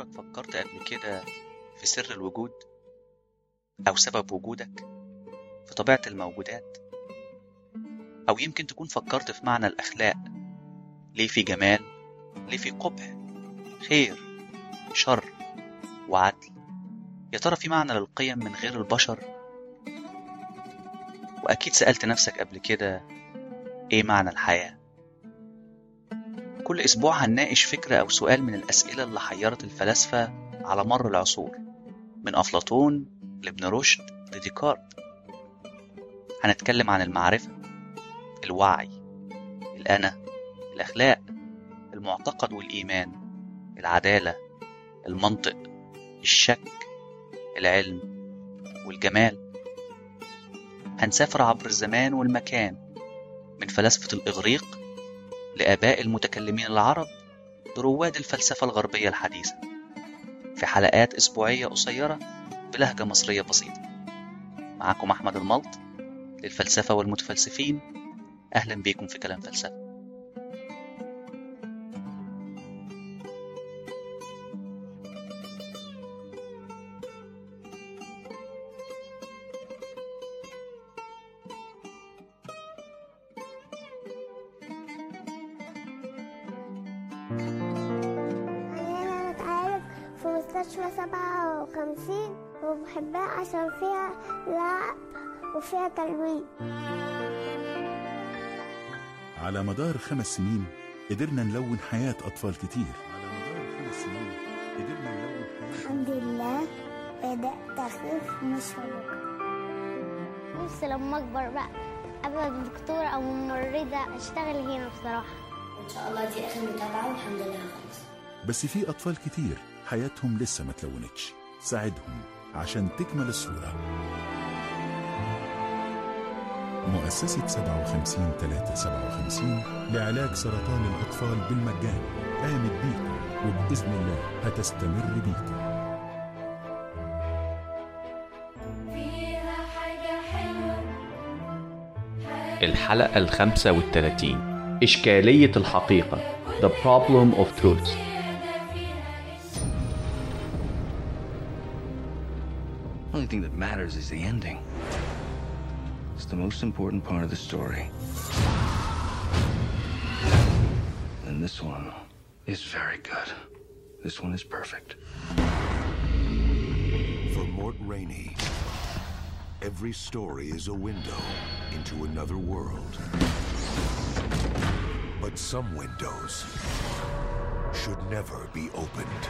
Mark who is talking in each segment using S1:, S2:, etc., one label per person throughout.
S1: عمرك فكرت قبل كده في سر الوجود أو سبب وجودك في طبيعة الموجودات أو يمكن تكون فكرت في معنى الأخلاق ليه في جمال ليه في قبح خير شر وعدل يا ترى في معنى للقيم من غير البشر وأكيد سألت نفسك قبل كده إيه معنى الحياة كل أسبوع هنناقش فكرة أو سؤال من الأسئلة اللي حيرت الفلاسفة على مر العصور من أفلاطون لابن رشد لديكارت هنتكلم عن المعرفة الوعي الأنا الأخلاق المعتقد والإيمان العدالة المنطق الشك العلم والجمال هنسافر عبر الزمان والمكان من فلاسفة الإغريق لآباء المتكلمين العرب لرواد الفلسفة الغربية الحديثة في حلقات أسبوعية قصيرة بلهجة مصرية بسيطة معكم أحمد الملط للفلسفة والمتفلسفين أهلا بيكم في كلام فلسفة
S2: أنا بتعالج في مستشفى سبعة وخمسين وبحبها عشان فيها لعب وفيها تلوين
S3: على مدار خمس سنين قدرنا نلون حياة أطفال كتير على مدار خمس سنين قدرنا نلون حياة
S2: الحمد لله بدأت أخف من الشبكة نفسي لما أكبر بقى أبقى دكتورة أو ممرضة أشتغل هنا بصراحة
S4: ان شاء الله دي اخر متابعه والحمد لله خلاص
S3: بس في أطفال كتير حياتهم لسه ما تلونتش ساعدهم عشان تكمل الصورة مؤسسة 57 357 لعلاج سرطان الأطفال بالمجان قامت بيكم وبإذن الله هتستمر بيكم
S5: الحلقة الخامسة والثلاثين إشكالية الحقيقة The Problem of Truth
S6: The only thing that matters is the ending. It's the most important part of the story. And this one is very good. This one is perfect.
S7: For Mort Rainey, every story is a window into another world. But some windows should never be opened.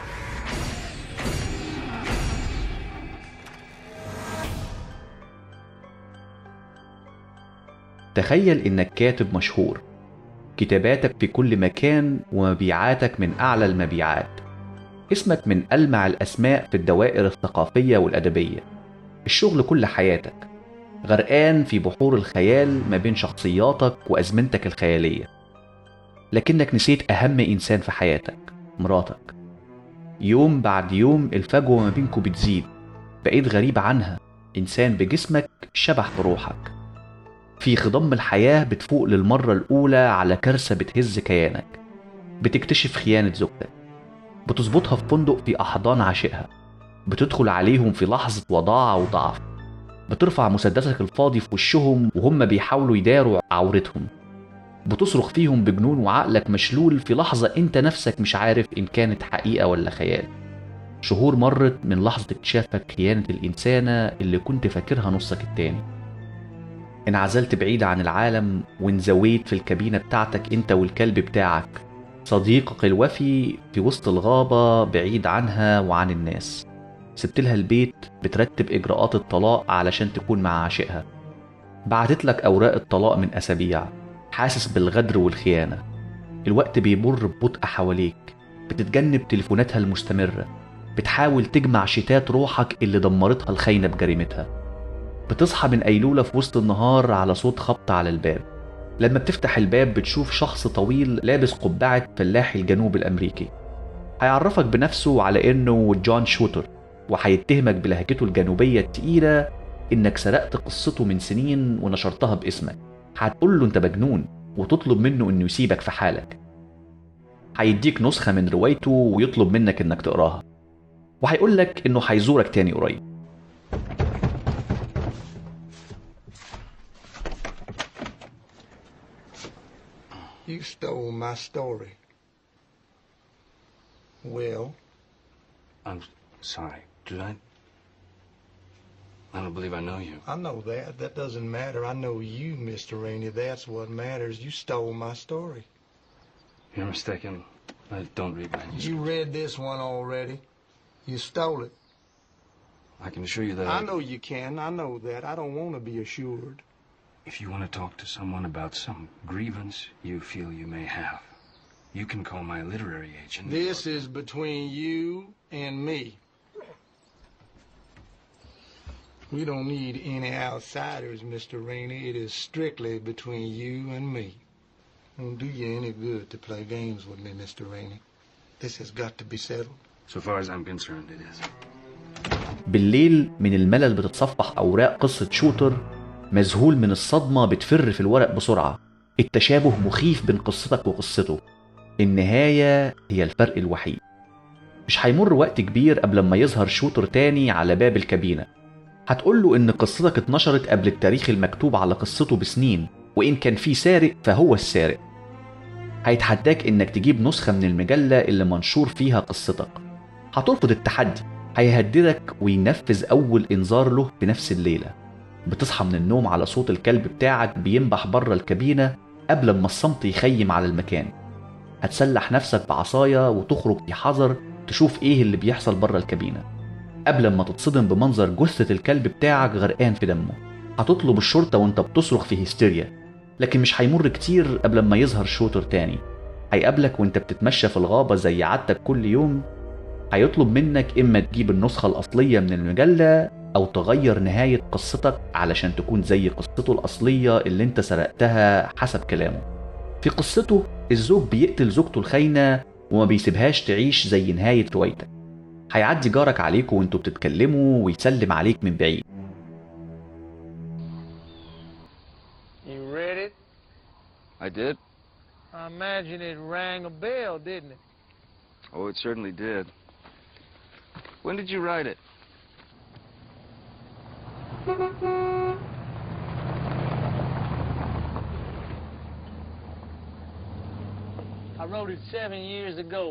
S5: تخيل إنك كاتب مشهور كتاباتك في كل مكان ومبيعاتك من أعلى المبيعات اسمك من ألمع الأسماء في الدوائر الثقافية والأدبية الشغل كل حياتك غرقان في بحور الخيال ما بين شخصياتك وأزمنتك الخيالية لكنك نسيت أهم إنسان في حياتك مراتك يوم بعد يوم الفجوة ما بينكم بتزيد بقيت غريب عنها إنسان بجسمك شبح بروحك في خضم الحياة بتفوق للمرة الأولى على كارثة بتهز كيانك بتكتشف خيانة زوجتك بتظبطها في فندق في أحضان عاشقها بتدخل عليهم في لحظة وضاعة وضعف بترفع مسدسك الفاضي في وشهم وهم بيحاولوا يداروا عورتهم بتصرخ فيهم بجنون وعقلك مشلول في لحظة انت نفسك مش عارف ان كانت حقيقة ولا خيال شهور مرت من لحظة اكتشافك خيانة الإنسانة اللي كنت فاكرها نصك التاني انعزلت بعيد عن العالم وانزويت في الكابينة بتاعتك انت والكلب بتاعك صديقك الوفي في وسط الغابة بعيد عنها وعن الناس سبت لها البيت بترتب إجراءات الطلاق علشان تكون مع عاشقها بعتت لك أوراق الطلاق من أسابيع حاسس بالغدر والخيانة الوقت بيمر ببطء حواليك بتتجنب تليفوناتها المستمرة بتحاول تجمع شتات روحك اللي دمرتها الخاينة بجريمتها بتصحى من أيلولة في وسط النهار على صوت خبط على الباب لما بتفتح الباب بتشوف شخص طويل لابس قبعة فلاحي الجنوب الأمريكي هيعرفك بنفسه على إنه جون شوتر وهيتهمك بلهجته الجنوبية التقيلة إنك سرقت قصته من سنين ونشرتها باسمك هتقول له أنت مجنون وتطلب منه إنه يسيبك في حالك هيديك نسخة من روايته ويطلب منك إنك تقراها وهيقول لك انه هيزورك تاني قريب
S8: You stole my story. Well,
S6: I'm sorry. Did I? I don't believe I know you.
S8: I know that. That doesn't matter. I know you, Mr. Rainey. That's what matters. You stole my story.
S6: You're mistaken. I don't read manuscripts.
S8: You read this one already. You stole it.
S6: I can assure you that
S8: I know you can. I know that. I don't want to be assured.
S6: if you want to talk to someone about some grievance you feel you may have, you can call my literary agent.
S8: This is between you and me. We don't need any outsiders, Mr. Rainey. It is strictly between you and me. Won't do you any good to play games with me, Mr. Rainey. This has got to be settled.
S6: So far as I'm concerned, it is.
S5: بالليل من الملل بتتصفح أوراق قصة شوتر مذهول من الصدمة بتفر في الورق بسرعة التشابه مخيف بين قصتك وقصته النهاية هي الفرق الوحيد مش هيمر وقت كبير قبل ما يظهر شوتر تاني على باب الكابينة هتقول له إن قصتك اتنشرت قبل التاريخ المكتوب على قصته بسنين وإن كان في سارق فهو السارق هيتحداك إنك تجيب نسخة من المجلة اللي منشور فيها قصتك هترفض التحدي هيهددك وينفذ أول إنذار له في نفس الليلة بتصحى من النوم على صوت الكلب بتاعك بينبح بره الكابينة قبل ما الصمت يخيم على المكان هتسلح نفسك بعصاية وتخرج في حذر تشوف ايه اللي بيحصل بره الكابينة قبل ما تتصدم بمنظر جثة الكلب بتاعك غرقان في دمه هتطلب الشرطة وانت بتصرخ في هستيريا لكن مش هيمر كتير قبل ما يظهر شوتر تاني هيقابلك وانت بتتمشى في الغابة زي عادتك كل يوم هيطلب منك إما تجيب النسخة الأصلية من المجلة أو تغير نهاية قصتك علشان تكون زي قصته الأصلية اللي أنت سرقتها حسب كلامه. في قصته الزوج بيقتل زوجته الخاينة وما بيسيبهاش تعيش زي نهاية روايتك. هيعدي جارك عليكوا وانتوا بتتكلموا ويسلم عليك من بعيد.
S9: You read it?
S6: I did?
S9: I imagine it rang a bell, didn't it?
S6: Oh, it certainly did. When did you write it?
S9: I wrote it seven years ago,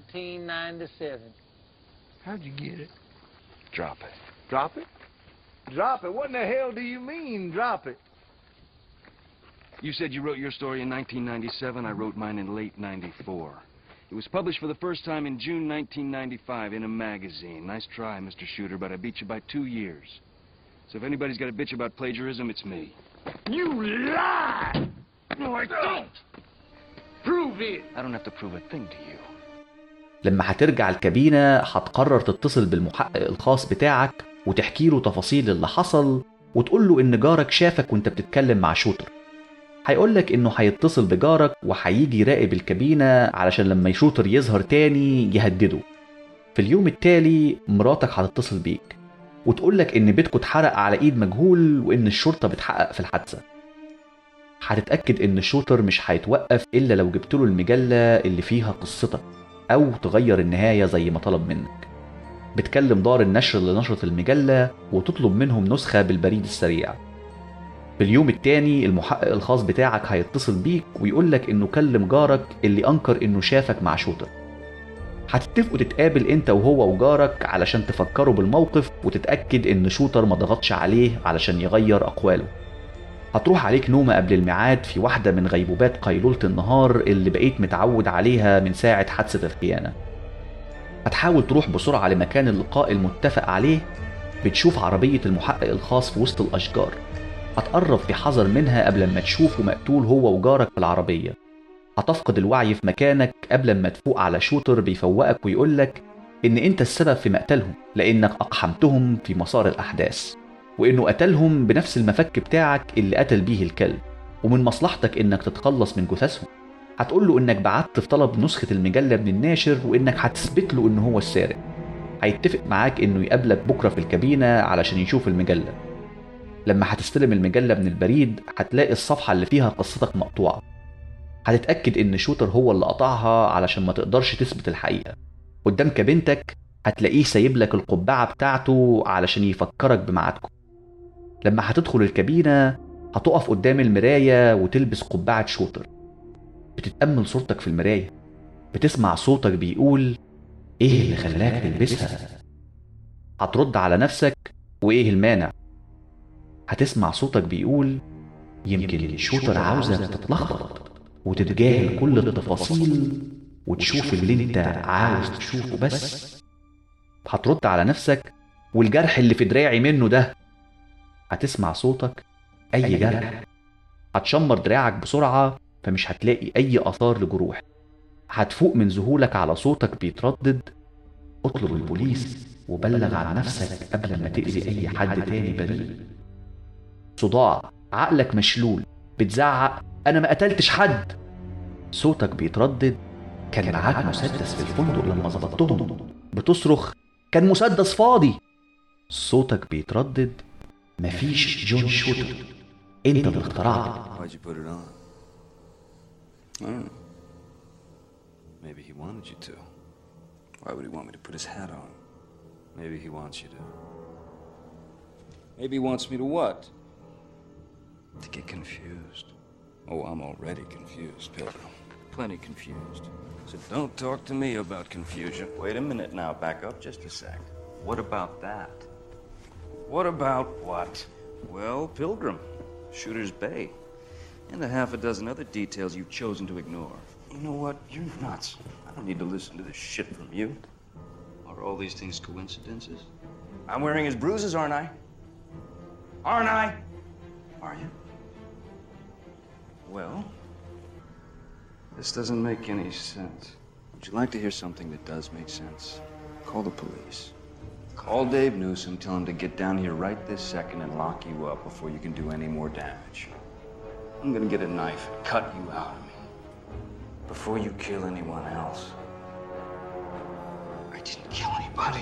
S9: 1997.
S8: How'd you get it?
S6: Drop it.
S8: Drop it? Drop it? What in the hell do you mean, drop it?
S6: You said you wrote your story in 1997. I wrote mine in late 94. It was published for the first time in June 1995 in a magazine. Nice try, Mr. Shooter, but I beat you by two years. So if anybody's got a bitch about plagiarism, it's me.
S8: You lie! No, I don't! Prove it!
S6: I don't have to prove a thing to you.
S5: لما هترجع الكابينة هتقرر تتصل بالمحقق الخاص بتاعك وتحكي له تفاصيل اللي حصل وتقول له إن جارك شافك وأنت بتتكلم مع شوتر هيقولك إنه هيتصل بجارك وهيجي يراقب الكابينة علشان لما شوتر يظهر تاني يهدده في اليوم التالي مراتك هتتصل بيك وتقولك إن بيتكم اتحرق على إيد مجهول وإن الشرطة بتحقق في الحادثة هتتأكد إن الشوتر مش هيتوقف إلا لو جبت له المجلة اللي فيها قصتك أو تغير النهاية زي ما طلب منك بتكلم دار النشر اللي نشرت المجلة وتطلب منهم نسخة بالبريد السريع في اليوم التاني المحقق الخاص بتاعك هيتصل بيك ويقولك إنه كلم جارك اللي أنكر إنه شافك مع شوتر هتتفقوا تتقابل انت وهو وجارك علشان تفكروا بالموقف وتتأكد ان شوتر ما ضغطش عليه علشان يغير أقواله هتروح عليك نومة قبل الميعاد في واحدة من غيبوبات قيلولة النهار اللي بقيت متعود عليها من ساعة حادثة الخيانة هتحاول تروح بسرعة لمكان اللقاء المتفق عليه بتشوف عربية المحقق الخاص في وسط الأشجار هتقرب في حذر منها قبل ما تشوفه مقتول هو وجارك في العربية هتفقد الوعي في مكانك قبل ما تفوق على شوتر بيفوقك ويقولك إن أنت السبب في مقتلهم لأنك أقحمتهم في مسار الأحداث وإنه قتلهم بنفس المفك بتاعك اللي قتل بيه الكلب ومن مصلحتك إنك تتخلص من جثثهم هتقول له إنك بعت في طلب نسخة المجلة من الناشر وإنك هتثبت له إن هو السارق هيتفق معاك إنه يقابلك بكرة في الكابينة علشان يشوف المجلة لما هتستلم المجلة من البريد هتلاقي الصفحة اللي فيها قصتك مقطوعة هتتأكد إن شوتر هو اللي قطعها علشان ما تقدرش تثبت الحقيقة قدام كابينتك هتلاقيه سايب لك القبعة بتاعته علشان يفكرك بميعادكم لما هتدخل الكابينة هتقف قدام المراية وتلبس قبعة شوتر بتتأمل صورتك في المراية بتسمع صوتك بيقول ايه اللي خلاك تلبسها هترد على نفسك وايه المانع هتسمع صوتك بيقول يمكن الشوتر عاوزك تتلخبط وتتجاهل كل التفاصيل وتشوف اللي انت عاوز تشوفه بس هترد على نفسك والجرح اللي في دراعي منه ده هتسمع صوتك اي جرح هتشمر دراعك بسرعة فمش هتلاقي اي اثار لجروح هتفوق من ذهولك على صوتك بيتردد اطلب البوليس وبلغ عن نفسك قبل ما تأذي اي حد تاني بريء صداع عقلك مشلول بتزعق انا ما قتلتش حد صوتك بيتردد كان معاك مسدس في الفندق لما ظبطتهم بتصرخ كان مسدس فاضي صوتك بيتردد مفيش جون شوتر انت اللي اخترعته
S10: Why'd you put it on? I don't know. Maybe he wanted you to. Why would he want me to put his hat on? Maybe he wants you to. Maybe he wants me to what? To get confused. Oh, I'm already confused, Pilgrim. Plenty confused. So don't talk to me about confusion.
S11: Wait a minute now. Back up just a sec. What about that?
S10: What about what? Well, Pilgrim, Shooter's Bay, and a half a dozen other details you've chosen to ignore.
S11: You know what? You're nuts. I don't need to listen to this shit from you.
S10: Are all these things coincidences?
S11: I'm wearing his bruises, aren't I? Aren't I? Are you?
S10: Well, this doesn't make any sense. Would you like to hear something that does make sense? Call the police. Call Dave Newsom, tell him to get down here right this second and lock you up before you can do any more damage. I'm gonna get a knife and cut you out of me before you kill anyone else.
S11: I didn't kill anybody.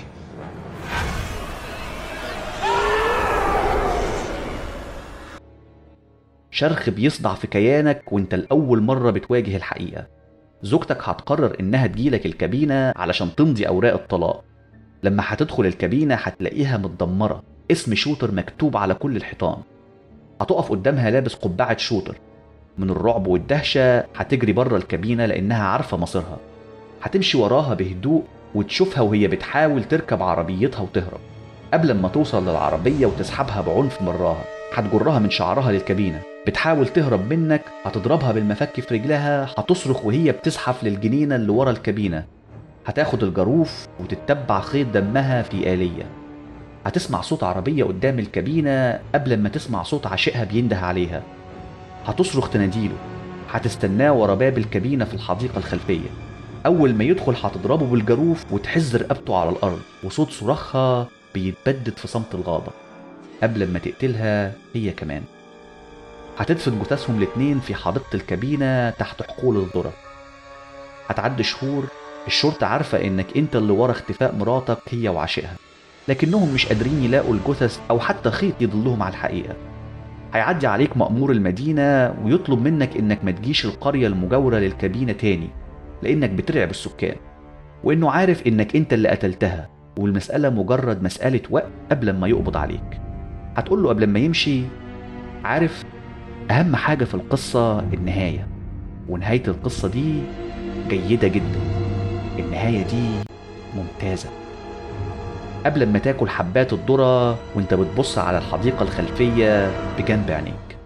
S5: شرخ بيصدع في كيانك وانت لأول مرة بتواجه الحقيقة زوجتك هتقرر انها تجيلك الكابينة علشان تمضي اوراق الطلاق لما هتدخل الكابينة هتلاقيها متدمرة اسم شوتر مكتوب على كل الحيطان هتقف قدامها لابس قبعة شوتر من الرعب والدهشة هتجري بره الكابينة لأنها عارفة مصيرها هتمشي وراها بهدوء وتشوفها وهي بتحاول تركب عربيتها وتهرب قبل ما توصل للعربية وتسحبها بعنف مراها هتجرها من شعرها للكابينة بتحاول تهرب منك هتضربها بالمفك في رجلها هتصرخ وهي بتزحف للجنينة اللي ورا الكابينة هتاخد الجاروف وتتبع خيط دمها في آلية هتسمع صوت عربية قدام الكابينة قبل ما تسمع صوت عاشقها بينده عليها هتصرخ تناديله هتستناه ورا باب الكابينة في الحديقة الخلفية أول ما يدخل هتضربه بالجاروف وتحز رقبته على الأرض وصوت صراخها بيتبدد في صمت الغابة قبل ما تقتلها هي كمان هتدفن جثثهم الاتنين في حديقة الكابينة تحت حقول الذرة هتعدي شهور الشرطة عارفة انك انت اللي ورا اختفاء مراتك هي وعاشقها لكنهم مش قادرين يلاقوا الجثث او حتى خيط يدلهم على الحقيقة هيعدي عليك مأمور المدينة ويطلب منك انك ما تجيش القرية المجاورة للكابينة تاني لانك بترعب السكان وانه عارف انك انت اللي قتلتها والمسألة مجرد مسألة وقت قبل ما يقبض عليك هتقول له قبل ما يمشي عارف أهم حاجة في القصة النهاية ونهاية القصة دي جيدة جدا النهاية دي ممتازة قبل ما تاكل حبات الذرة وانت بتبص على الحديقة الخلفية بجنب عينيك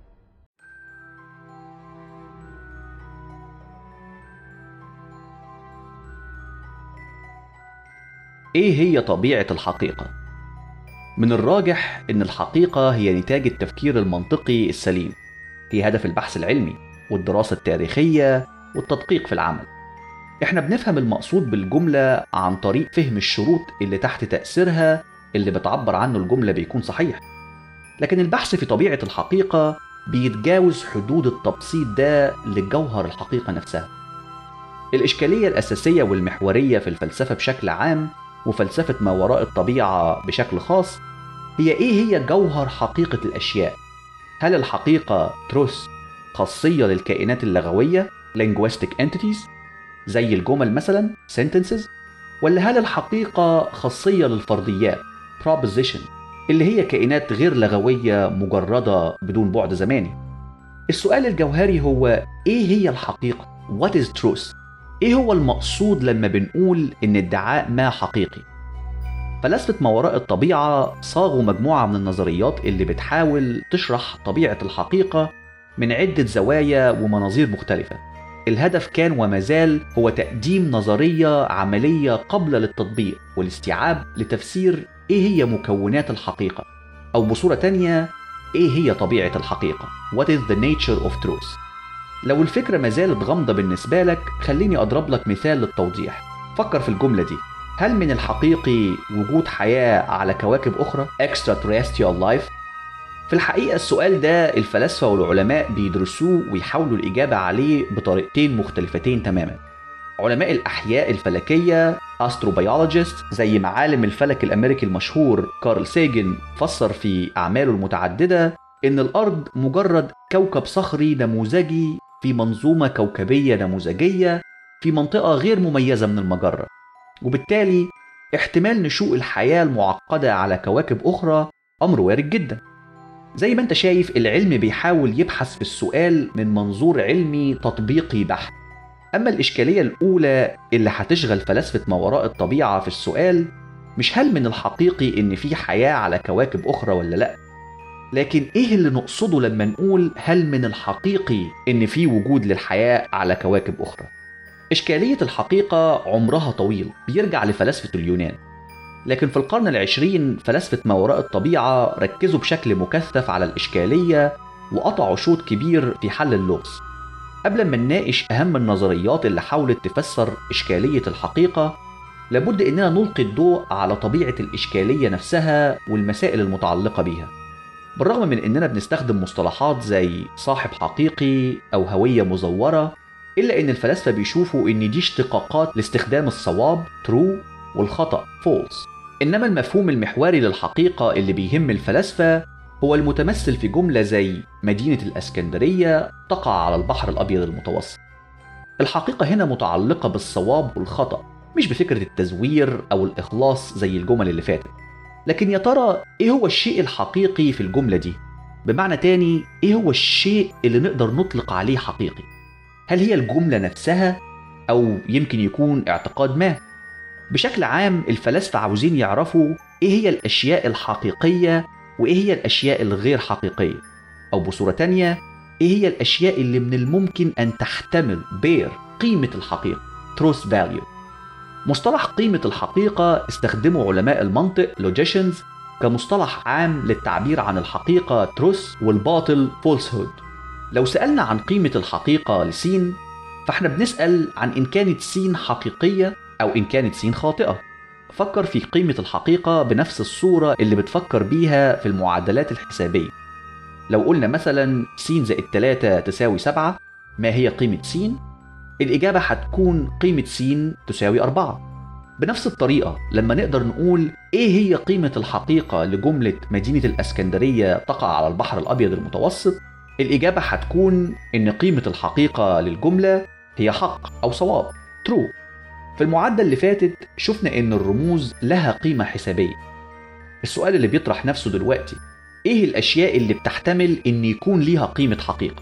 S5: ايه هي طبيعة الحقيقة؟ من الراجح ان الحقيقة هي نتاج التفكير المنطقي السليم هي هدف البحث العلمي والدراسة التاريخية والتدقيق في العمل احنا بنفهم المقصود بالجملة عن طريق فهم الشروط اللي تحت تأثيرها اللي بتعبر عنه الجملة بيكون صحيح لكن البحث في طبيعة الحقيقة بيتجاوز حدود التبسيط ده لجوهر الحقيقة نفسها الإشكالية الأساسية والمحورية في الفلسفة بشكل عام وفلسفة ما وراء الطبيعة بشكل خاص هي إيه هي جوهر حقيقة الأشياء؟ هل الحقيقة تروث خاصية للكائنات اللغوية linguistic entities زي الجمل مثلا sentences ولا هل الحقيقة خاصية للفرضيات proposition اللي هي كائنات غير لغوية مجردة بدون بعد زماني السؤال الجوهري هو ايه هي الحقيقة what is truth ايه هو المقصود لما بنقول ان ادعاء ما حقيقي فلسفة ما وراء الطبيعة صاغوا مجموعة من النظريات اللي بتحاول تشرح طبيعة الحقيقة من عدة زوايا ومناظير مختلفة الهدف كان وما زال هو تقديم نظرية عملية قابلة للتطبيق والاستيعاب لتفسير ايه هي مكونات الحقيقة او بصورة تانية ايه هي طبيعة الحقيقة What is the nature of truth لو الفكرة ما زالت غامضة بالنسبة لك خليني أضرب لك مثال للتوضيح فكر في الجملة دي هل من الحقيقي وجود حياة على كواكب أخرى extraterrestrial life في الحقيقة السؤال ده الفلاسفة والعلماء بيدرسوه ويحاولوا الإجابة عليه بطريقتين مختلفتين تماما علماء الأحياء الفلكية أستروبيولوجيست زي معالم الفلك الأمريكي المشهور كارل سيجن فسر في أعماله المتعددة إن الأرض مجرد كوكب صخري نموذجي في منظومة كوكبية نموذجية في منطقة غير مميزة من المجرة وبالتالي احتمال نشوء الحياة المعقدة على كواكب أخرى أمر وارد جدا زي ما انت شايف العلم بيحاول يبحث في السؤال من منظور علمي تطبيقي بحت أما الإشكالية الأولى اللي هتشغل فلاسفة ما وراء الطبيعة في السؤال مش هل من الحقيقي إن في حياة على كواكب أخرى ولا لأ لكن إيه اللي نقصده لما نقول هل من الحقيقي إن في وجود للحياة على كواكب أخرى إشكالية الحقيقة عمرها طويل بيرجع لفلاسفة اليونان لكن في القرن العشرين فلاسفة ما وراء الطبيعة ركزوا بشكل مكثف على الإشكالية وقطعوا شوط كبير في حل اللغز قبل ما نناقش أهم النظريات اللي حاولت تفسر إشكالية الحقيقة لابد إننا نلقي الضوء على طبيعة الإشكالية نفسها والمسائل المتعلقة بيها بالرغم من إننا بنستخدم مصطلحات زي صاحب حقيقي أو هوية مزورة إلا إن الفلاسفة بيشوفوا إن دي اشتقاقات لاستخدام الصواب true والخطأ false إنما المفهوم المحوري للحقيقة اللي بيهم الفلاسفة هو المتمثل في جملة زي مدينة الأسكندرية تقع على البحر الأبيض المتوسط الحقيقة هنا متعلقة بالصواب والخطأ مش بفكرة التزوير أو الإخلاص زي الجمل اللي فاتت لكن يا ترى إيه هو الشيء الحقيقي في الجملة دي؟ بمعنى تاني إيه هو الشيء اللي نقدر نطلق عليه حقيقي؟ هل هي الجملة نفسها أو يمكن يكون اعتقاد ما؟ بشكل عام الفلاسفة عاوزين يعرفوا إيه هي الأشياء الحقيقية وإيه هي الأشياء الغير حقيقية أو بصورة تانية إيه هي الأشياء اللي من الممكن أن تحتمل بير قيمة الحقيقة truth value مصطلح قيمة الحقيقة استخدمه علماء المنطق logicians كمصطلح عام للتعبير عن الحقيقة truth والباطل falsehood لو سألنا عن قيمة الحقيقة لسين فاحنا بنسأل عن إن كانت سين حقيقية أو إن كانت سين خاطئة فكر في قيمة الحقيقة بنفس الصورة اللي بتفكر بيها في المعادلات الحسابية لو قلنا مثلا س زائد 3 تساوي 7 ما هي قيمة س؟ الإجابة هتكون قيمة س تساوي 4 بنفس الطريقة لما نقدر نقول إيه هي قيمة الحقيقة لجملة مدينة الأسكندرية تقع على البحر الأبيض المتوسط الإجابة هتكون إن قيمة الحقيقة للجملة هي حق أو صواب true في المعادلة اللي فاتت شفنا إن الرموز لها قيمة حسابية السؤال اللي بيطرح نفسه دلوقتي إيه الأشياء اللي بتحتمل إن يكون ليها قيمة حقيقة؟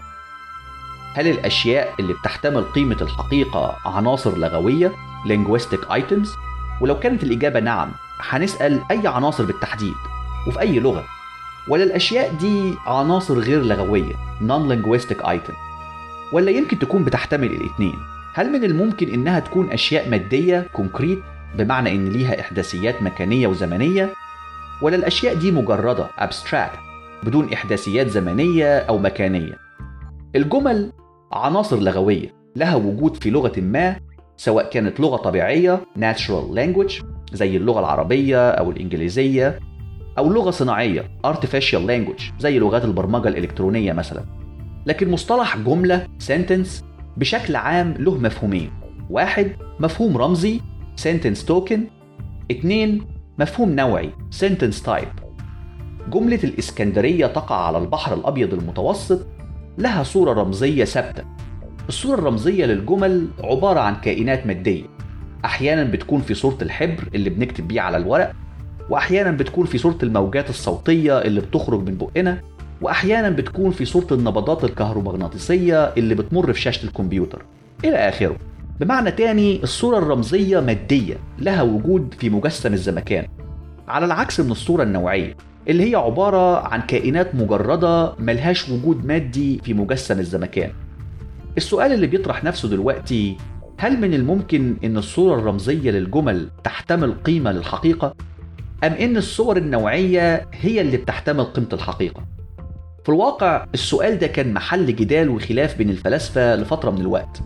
S5: هل الأشياء اللي بتحتمل قيمة الحقيقة عناصر لغوية linguistic items؟ ولو كانت الإجابة نعم هنسأل أي عناصر بالتحديد وفي أي لغة ولا الأشياء دي عناصر غير لغوية non-linguistic item ولا يمكن تكون بتحتمل الاتنين هل من الممكن إنها تكون أشياء مادية كونكريت بمعنى إن ليها إحداثيات مكانية وزمنية ولا الأشياء دي مجردة abstract بدون إحداثيات زمنية أو مكانية الجمل عناصر لغوية لها وجود في لغة ما سواء كانت لغة طبيعية natural language زي اللغة العربية أو الإنجليزية أو لغة صناعية artificial language زي لغات البرمجة الإلكترونية مثلا لكن مصطلح جملة sentence بشكل عام له مفهومين واحد مفهوم رمزي sentence token اتنين مفهوم نوعي sentence type جملة الإسكندرية تقع على البحر الأبيض المتوسط لها صورة رمزية ثابتة الصورة الرمزية للجمل عبارة عن كائنات مادية أحيانا بتكون في صورة الحبر اللي بنكتب بيه على الورق وأحيانا بتكون في صورة الموجات الصوتية اللي بتخرج من بقنا وأحيانا بتكون في صورة النبضات الكهرومغناطيسية اللي بتمر في شاشة الكمبيوتر إلى آخره بمعنى تاني الصورة الرمزية مادية لها وجود في مجسم الزمكان على العكس من الصورة النوعية اللي هي عبارة عن كائنات مجردة ملهاش وجود مادي في مجسم الزمكان السؤال اللي بيطرح نفسه دلوقتي هل من الممكن ان الصورة الرمزية للجمل تحتمل قيمة للحقيقة؟ أم إن الصور النوعية هي اللي بتحتمل قيمة الحقيقة؟ في الواقع السؤال ده كان محل جدال وخلاف بين الفلاسفة لفترة من الوقت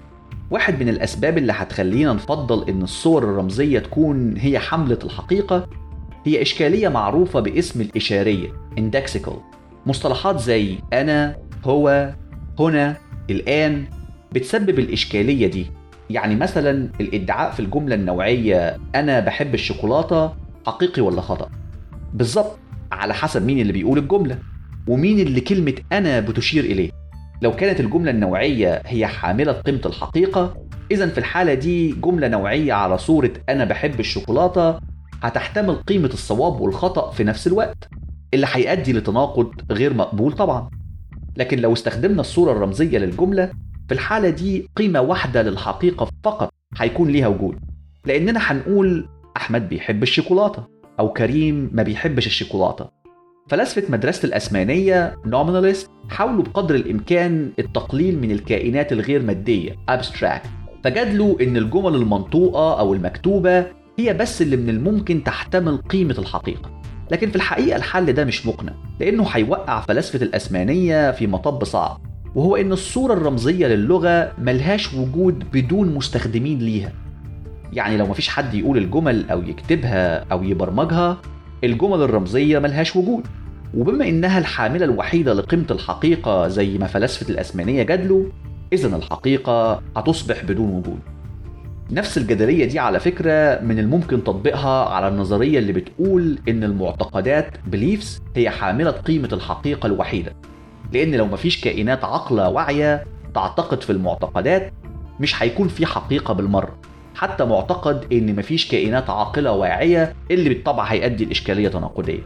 S5: واحد من الأسباب اللي هتخلينا نفضل إن الصور الرمزية تكون هي حملة الحقيقة هي إشكالية معروفة باسم الإشارية indexical مصطلحات زي أنا هو هنا الآن بتسبب الإشكالية دي يعني مثلا الادعاء في الجملة النوعية أنا بحب الشوكولاتة حقيقي ولا خطأ بالظبط على حسب مين اللي بيقول الجملة ومين اللي كلمة أنا بتشير إليه لو كانت الجملة النوعية هي حاملة قيمة الحقيقة إذا في الحالة دي جملة نوعية على صورة أنا بحب الشوكولاتة هتحتمل قيمة الصواب والخطأ في نفس الوقت اللي هيؤدي لتناقض غير مقبول طبعا لكن لو استخدمنا الصورة الرمزية للجملة في الحالة دي قيمة واحدة للحقيقة فقط هيكون ليها وجود لأننا هنقول أحمد بيحب الشوكولاتة أو كريم ما بيحبش الشوكولاتة فلاسفة مدرسة الأسمانية نوميناليست حاولوا بقدر الإمكان التقليل من الكائنات الغير مادية abstract فجادلوا إن الجمل المنطوقة أو المكتوبة هي بس اللي من الممكن تحتمل قيمة الحقيقة لكن في الحقيقة الحل ده مش مقنع لأنه هيوقع فلاسفة الأسمانية في مطب صعب وهو إن الصورة الرمزية للغة ملهاش وجود بدون مستخدمين ليها يعني لو مفيش حد يقول الجمل أو يكتبها أو يبرمجها الجمل الرمزية ملهاش وجود وبما إنها الحاملة الوحيدة لقيمة الحقيقة زي ما فلاسفة الأسمانية جادلوا إذا الحقيقة هتصبح بدون وجود نفس الجدلية دي على فكرة من الممكن تطبيقها على النظرية اللي بتقول إن المعتقدات beliefs هي حاملة قيمة الحقيقة الوحيدة لأن لو مفيش كائنات عاقلة واعية تعتقد في المعتقدات مش هيكون في حقيقة بالمرة حتى معتقد إن مفيش كائنات عاقلة واعية اللي بالطبع هيؤدي الإشكالية تناقضية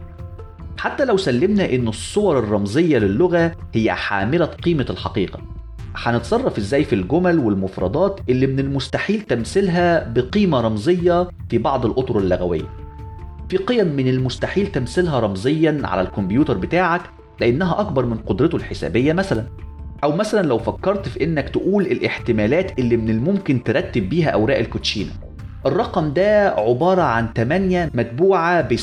S5: حتى لو سلمنا إن الصور الرمزية للغة هي حاملة قيمة الحقيقة هنتصرف ازاي في الجمل والمفردات اللي من المستحيل تمثيلها بقيمة رمزية في بعض الأطر اللغوية في قيم من المستحيل تمثيلها رمزيا على الكمبيوتر بتاعك لأنها أكبر من قدرته الحسابية مثلا أو مثلا لو فكرت في إنك تقول الاحتمالات اللي من الممكن ترتب بيها أوراق الكوتشينة الرقم ده عبارة عن 8 متبوعة ب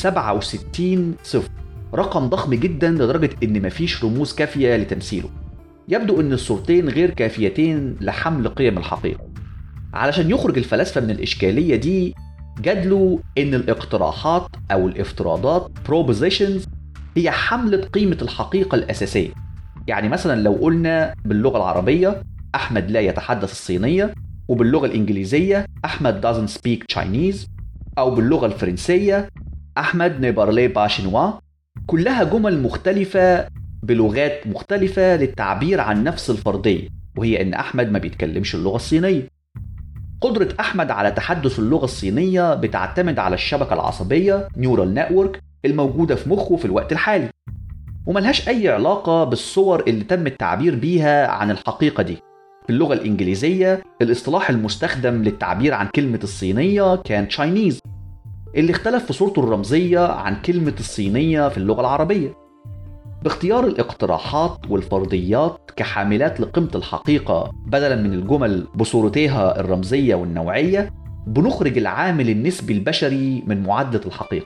S5: 67 صفر رقم ضخم جدا لدرجة إن مفيش رموز كافية لتمثيله يبدو ان الصورتين غير كافيتين لحمل قيم الحقيقه علشان يخرج الفلاسفه من الاشكاليه دي جادلوا ان الاقتراحات او الافتراضات propositions هي حملة قيمة الحقيقة الأساسية يعني مثلا لو قلنا باللغة العربية أحمد لا يتحدث الصينية وباللغة الإنجليزية أحمد doesn't speak Chinese أو باللغة الفرنسية أحمد ne parle pas chinois كلها جمل مختلفة بلغات مختلفة للتعبير عن نفس الفرضية وهي إن أحمد ما بيتكلمش اللغة الصينية قدرة أحمد على تحدث اللغة الصينية بتعتمد على الشبكة العصبية نيورال نتورك الموجودة في مخه في الوقت الحالي وملهاش أي علاقة بالصور اللي تم التعبير بيها عن الحقيقة دي في اللغة الإنجليزية الاصطلاح المستخدم للتعبير عن كلمة الصينية كان تشاينيز اللي اختلف في صورته الرمزية عن كلمة الصينية في اللغة العربية باختيار الاقتراحات والفرضيات كحاملات لقيمة الحقيقة بدلا من الجمل بصورتيها الرمزية والنوعية بنخرج العامل النسبي البشري من معادلة الحقيقة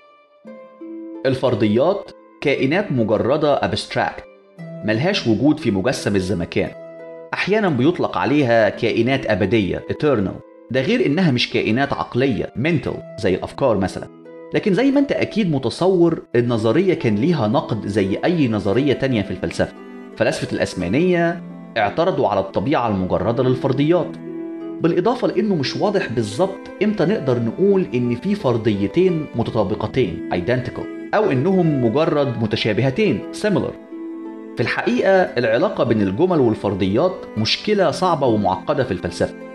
S5: الفرضيات كائنات مجردة abstract ملهاش وجود في مجسم الزمكان أحيانا بيطلق عليها كائنات أبدية eternal ده غير إنها مش كائنات عقلية mental زي الأفكار مثلا لكن زي ما انت اكيد متصور النظرية كان ليها نقد زي اي نظرية تانية في الفلسفة فلاسفة الاسمانية اعترضوا على الطبيعة المجردة للفرضيات بالإضافة لأنه مش واضح بالظبط إمتى نقدر نقول إن في فرضيتين متطابقتين identical أو إنهم مجرد متشابهتين similar في الحقيقة العلاقة بين الجمل والفرضيات مشكلة صعبة ومعقدة في الفلسفة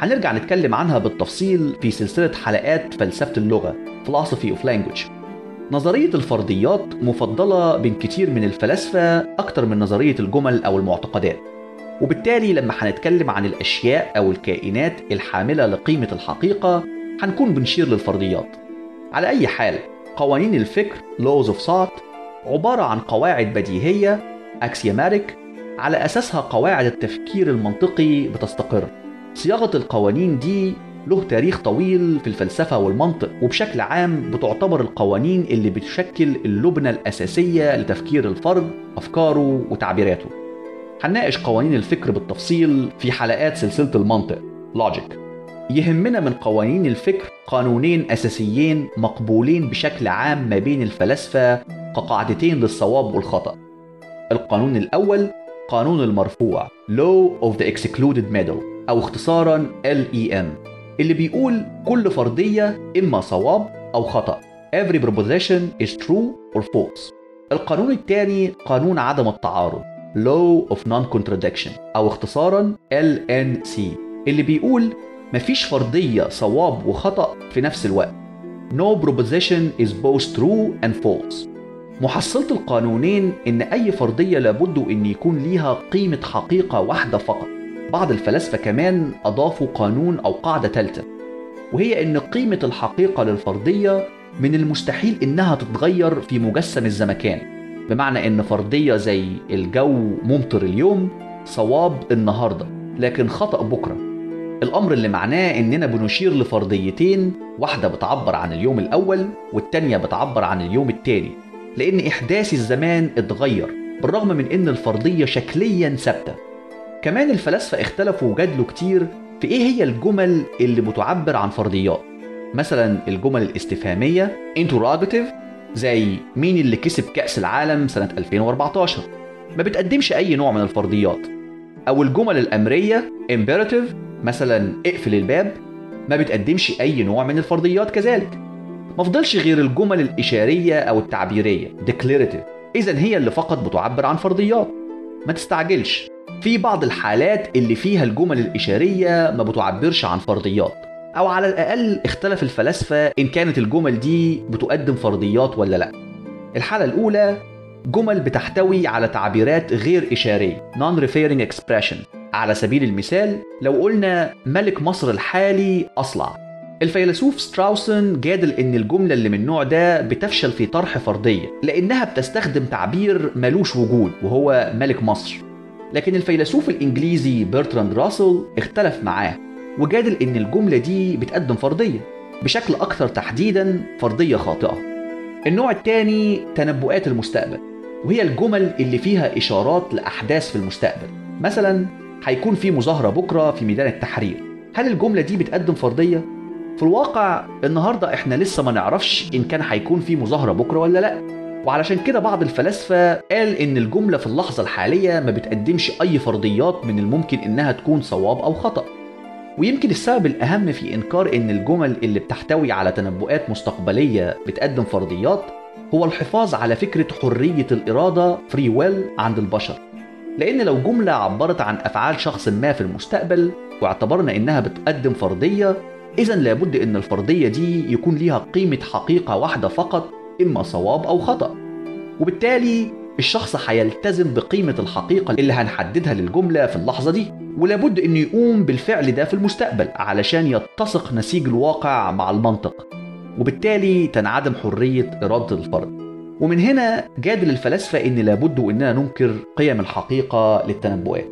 S5: هنرجع نتكلم عنها بالتفصيل في سلسلة حلقات فلسفة اللغة Philosophy of Language نظرية الفرضيات مفضلة بين كتير من الفلاسفة أكتر من نظرية الجمل أو المعتقدات وبالتالي لما هنتكلم عن الأشياء أو الكائنات الحاملة لقيمة الحقيقة هنكون بنشير للفرضيات على أي حال قوانين الفكر laws of thought عبارة عن قواعد بديهية axiomatic على أساسها قواعد التفكير المنطقي بتستقر صياغة القوانين دي له تاريخ طويل في الفلسفة والمنطق وبشكل عام بتعتبر القوانين اللي بتشكل اللبنة الأساسية لتفكير الفرد أفكاره وتعبيراته هنناقش قوانين الفكر بالتفصيل في حلقات سلسلة المنطق لوجيك يهمنا من قوانين الفكر قانونين أساسيين مقبولين بشكل عام ما بين الفلاسفة كقاعدتين للصواب والخطأ القانون الأول قانون المرفوع Law of the Excluded Middle أو اختصارا LEM اللي بيقول كل فرضية إما صواب أو خطأ Every proposition is true or false القانون الثاني قانون عدم التعارض Law of Non-Contradiction أو اختصارا LNC اللي بيقول مفيش فرضية صواب وخطأ في نفس الوقت No proposition is both true and false محصلة القانونين إن أي فرضية لابد إن يكون ليها قيمة حقيقة واحدة فقط بعض الفلاسفة كمان أضافوا قانون أو قاعدة ثالثة وهي إن قيمة الحقيقة للفرضية من المستحيل إنها تتغير في مجسم الزمكان بمعنى إن فرضية زي الجو ممطر اليوم صواب النهاردة لكن خطأ بكرة الأمر اللي معناه إننا بنشير لفرضيتين واحدة بتعبر عن اليوم الأول والتانية بتعبر عن اليوم التاني لأن إحداث الزمان اتغير بالرغم من إن الفرضية شكليا ثابتة كمان الفلاسفة اختلفوا وجادلوا كتير في إيه هي الجمل اللي بتعبر عن فرضيات مثلا الجمل الاستفهامية interrogative زي مين اللي كسب كأس العالم سنة 2014 ما بتقدمش أي نوع من الفرضيات أو الجمل الأمرية imperative مثلا اقفل الباب ما بتقدمش أي نوع من الفرضيات كذلك مفضلش غير الجمل الإشارية أو التعبيرية declarative إذا هي اللي فقط بتعبر عن فرضيات ما تستعجلش في بعض الحالات اللي فيها الجمل الإشارية ما بتعبرش عن فرضيات أو على الأقل اختلف الفلاسفة إن كانت الجمل دي بتقدم فرضيات ولا لأ الحالة الأولى جمل بتحتوي على تعبيرات غير إشارية non-referring expression على سبيل المثال لو قلنا ملك مصر الحالي أصلع الفيلسوف ستراوسن جادل ان الجمله اللي من النوع ده بتفشل في طرح فرضيه لانها بتستخدم تعبير ملوش وجود وهو ملك مصر لكن الفيلسوف الانجليزي برتراند راسل اختلف معاه وجادل ان الجمله دي بتقدم فرضيه بشكل اكثر تحديدا فرضيه خاطئه النوع الثاني تنبؤات المستقبل وهي الجمل اللي فيها اشارات لاحداث في المستقبل مثلا هيكون في مظاهره بكره في ميدان التحرير هل الجمله دي بتقدم فرضيه في الواقع النهارده احنا لسه ما نعرفش ان كان هيكون في مظاهره بكره ولا لا وعلشان كده بعض الفلاسفه قال ان الجمله في اللحظه الحاليه ما بتقدمش اي فرضيات من الممكن انها تكون صواب او خطا ويمكن السبب الاهم في انكار ان الجمل اللي بتحتوي على تنبؤات مستقبليه بتقدم فرضيات هو الحفاظ على فكره حريه الاراده فري ويل عند البشر لان لو جمله عبرت عن افعال شخص ما في المستقبل واعتبرنا انها بتقدم فرضيه إذا لابد إن الفرضية دي يكون ليها قيمة حقيقة واحدة فقط إما صواب أو خطأ وبالتالي الشخص هيلتزم بقيمة الحقيقة اللي هنحددها للجملة في اللحظة دي ولابد إنه يقوم بالفعل ده في المستقبل علشان يتسق نسيج الواقع مع المنطق وبالتالي تنعدم حرية إرادة الفرد ومن هنا جادل الفلاسفة إن لابد إننا ننكر قيم الحقيقة للتنبؤات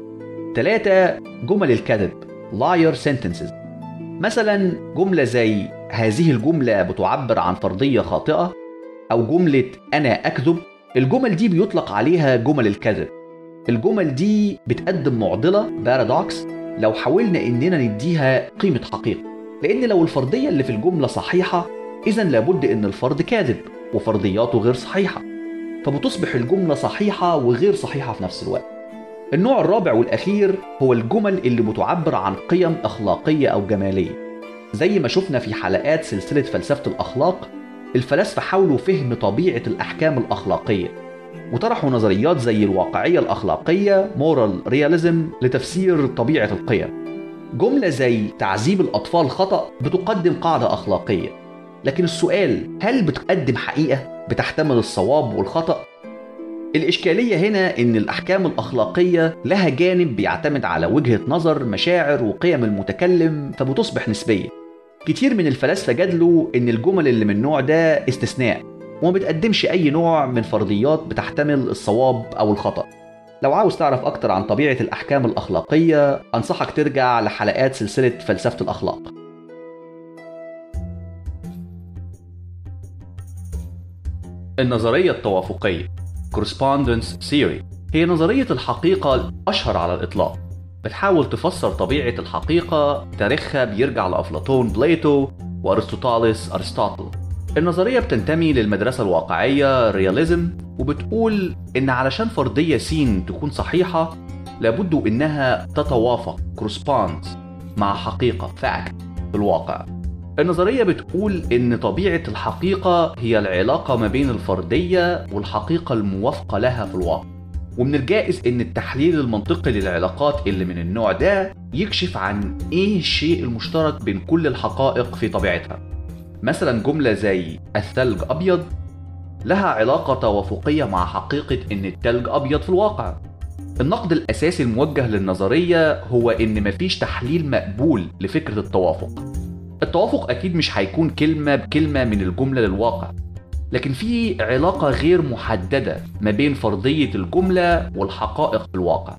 S5: ثلاثة جمل الكذب liar sentences مثلا جملة زي هذه الجملة بتعبر عن فرضية خاطئة أو جملة أنا أكذب الجمل دي بيطلق عليها جمل الكذب الجمل دي بتقدم معضلة بارادوكس لو حاولنا إننا نديها قيمة حقيقة لأن لو الفرضية اللي في الجملة صحيحة إذا لابد إن الفرد كاذب وفرضياته غير صحيحة فبتصبح الجملة صحيحة وغير صحيحة في نفس الوقت النوع الرابع والأخير هو الجمل اللي بتعبر عن قيم أخلاقية أو جمالية زي ما شفنا في حلقات سلسلة فلسفة الأخلاق الفلاسفة حاولوا فهم طبيعة الأحكام الأخلاقية وطرحوا نظريات زي الواقعية الأخلاقية moral realism لتفسير طبيعة القيم جملة زي تعذيب الأطفال خطأ بتقدم قاعدة أخلاقية لكن السؤال هل بتقدم حقيقة بتحتمل الصواب والخطأ؟ الإشكالية هنا إن الأحكام الأخلاقية لها جانب بيعتمد على وجهة نظر مشاعر وقيم المتكلم فبتصبح نسبية كتير من الفلاسفة جادلوا إن الجمل اللي من النوع ده استثناء وما بتقدمش أي نوع من فرضيات بتحتمل الصواب أو الخطأ لو عاوز تعرف أكتر عن طبيعة الأحكام الأخلاقية أنصحك ترجع لحلقات سلسلة فلسفة الأخلاق النظرية التوافقية Correspondence Theory هي نظرية الحقيقة الأشهر على الإطلاق بتحاول تفسر طبيعة الحقيقة تاريخها بيرجع لأفلاطون بليتو وأرسطوطالس أرسطاطل النظرية بتنتمي للمدرسة الواقعية الرياليزم وبتقول إن علشان فرضية س تكون صحيحة لابد إنها تتوافق corresponds مع حقيقة fact في الواقع النظرية بتقول إن طبيعة الحقيقة هي العلاقة ما بين الفردية والحقيقة الموافقة لها في الواقع ومن الجائز إن التحليل المنطقي للعلاقات اللي من النوع ده يكشف عن إيه الشيء المشترك بين كل الحقائق في طبيعتها مثلا جملة زي الثلج أبيض لها علاقة توافقية مع حقيقة إن التلج أبيض في الواقع النقد الأساسي الموجه للنظرية هو إن مفيش تحليل مقبول لفكرة التوافق التوافق أكيد مش هيكون كلمة بكلمة من الجملة للواقع لكن في علاقة غير محددة ما بين فرضية الجملة والحقائق في الواقع